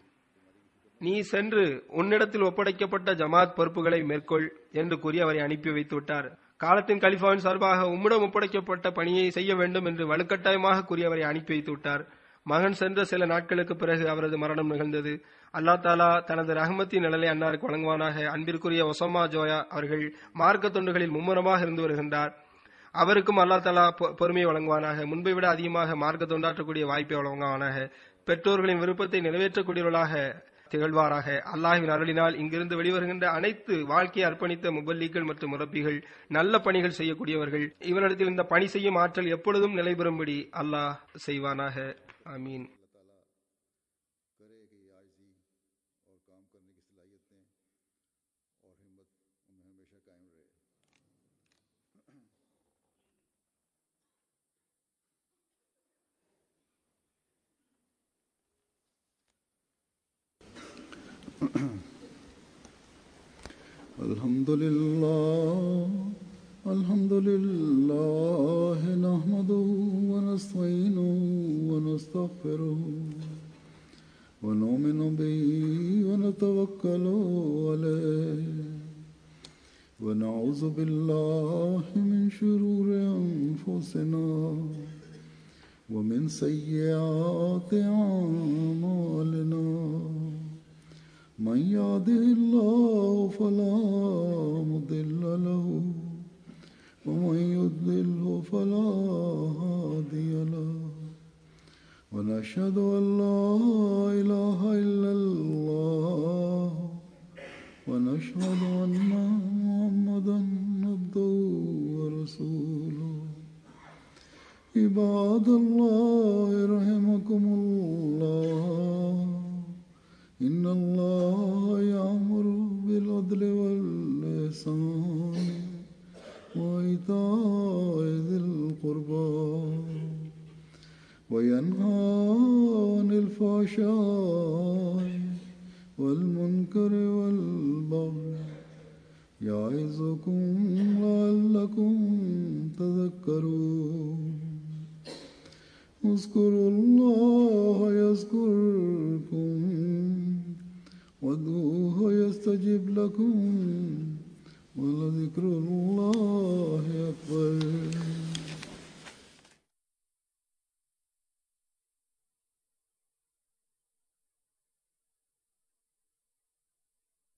நீ சென்று உன்னிடத்தில் ஒப்படைக்கப்பட்ட ஜமாத் பொறுப்புகளை மேற்கொள் என்று கூறி அவரை அனுப்பி வைத்து விட்டார் காலத்தின் கலிஃபாவின் சார்பாக உம்மிடம் ஒப்படைக்கப்பட்ட பணியை செய்ய வேண்டும் என்று வலுக்கட்டாயமாக கூறி அவரை அனுப்பி வைத்து விட்டார் மகன் சென்ற சில நாட்களுக்கு பிறகு அவரது மரணம் நிகழ்ந்தது அல்லா தாலா தனது ரஹமத்தின் நிழலை அன்னாருக்கு வழங்குவானாக அன்பிற்குரிய ஒசமா ஜோயா அவர்கள் மார்க்க தொண்டுகளில் மும்முரமாக இருந்து வருகின்றார் அவருக்கும் அல்லா தாலா பொ- பொறுமையை வழங்குவானாக முன்பை விட அதிகமாக மார்க்க தொண்டாற்றக்கூடிய வாய்ப்பை வழங்குவானாக பெற்றோர்களின் விருப்பத்தை நிறைவேற்றக்கூடியவர்களாக திகழ்வாராக அல்லாஹ்வின் அருளினால் இங்கிருந்து வெளிவருகின்ற அனைத்து வாழ்க்கையை அர்ப்பணித்த முபல்லிகள் மற்றும் முரப்பிகள் நல்ல பணிகள் செய்யக்கூடியவர்கள் இவரிடத்தில் இந்த பணி செய்யும் ஆற்றல் எப்பொழுதும் நிலைபெறும்படி அல்லாஹ் செய்வானாக ஆமீன் करे कि ये आजी और काम करने की सलाहियतें और हिम्मत उनमें हमेशा कायम रहे الحمد لله الحمد لله نحمده ونستعينه ونستغفره ونؤمن به ونتوكل عليه ونعوذ بالله من شرور أنفسنا ومن سيئات أعمالنا من يهده الله فلا مضل له ومن يضلله فلا هادي له ونشهد أن لا إله إلا الله ونشهد أن محمدا عبده ورسوله عباد الله رحمكم الله إن الله يأمر بالعدل والإحسان وإيتاء ذي القربى وينهى عن الفحشاء والمنكر والبغي يعظكم لعلكم تذكرون اذكروا الله يذكركم وادعوه يستجب لكم ولذكر الله أكبر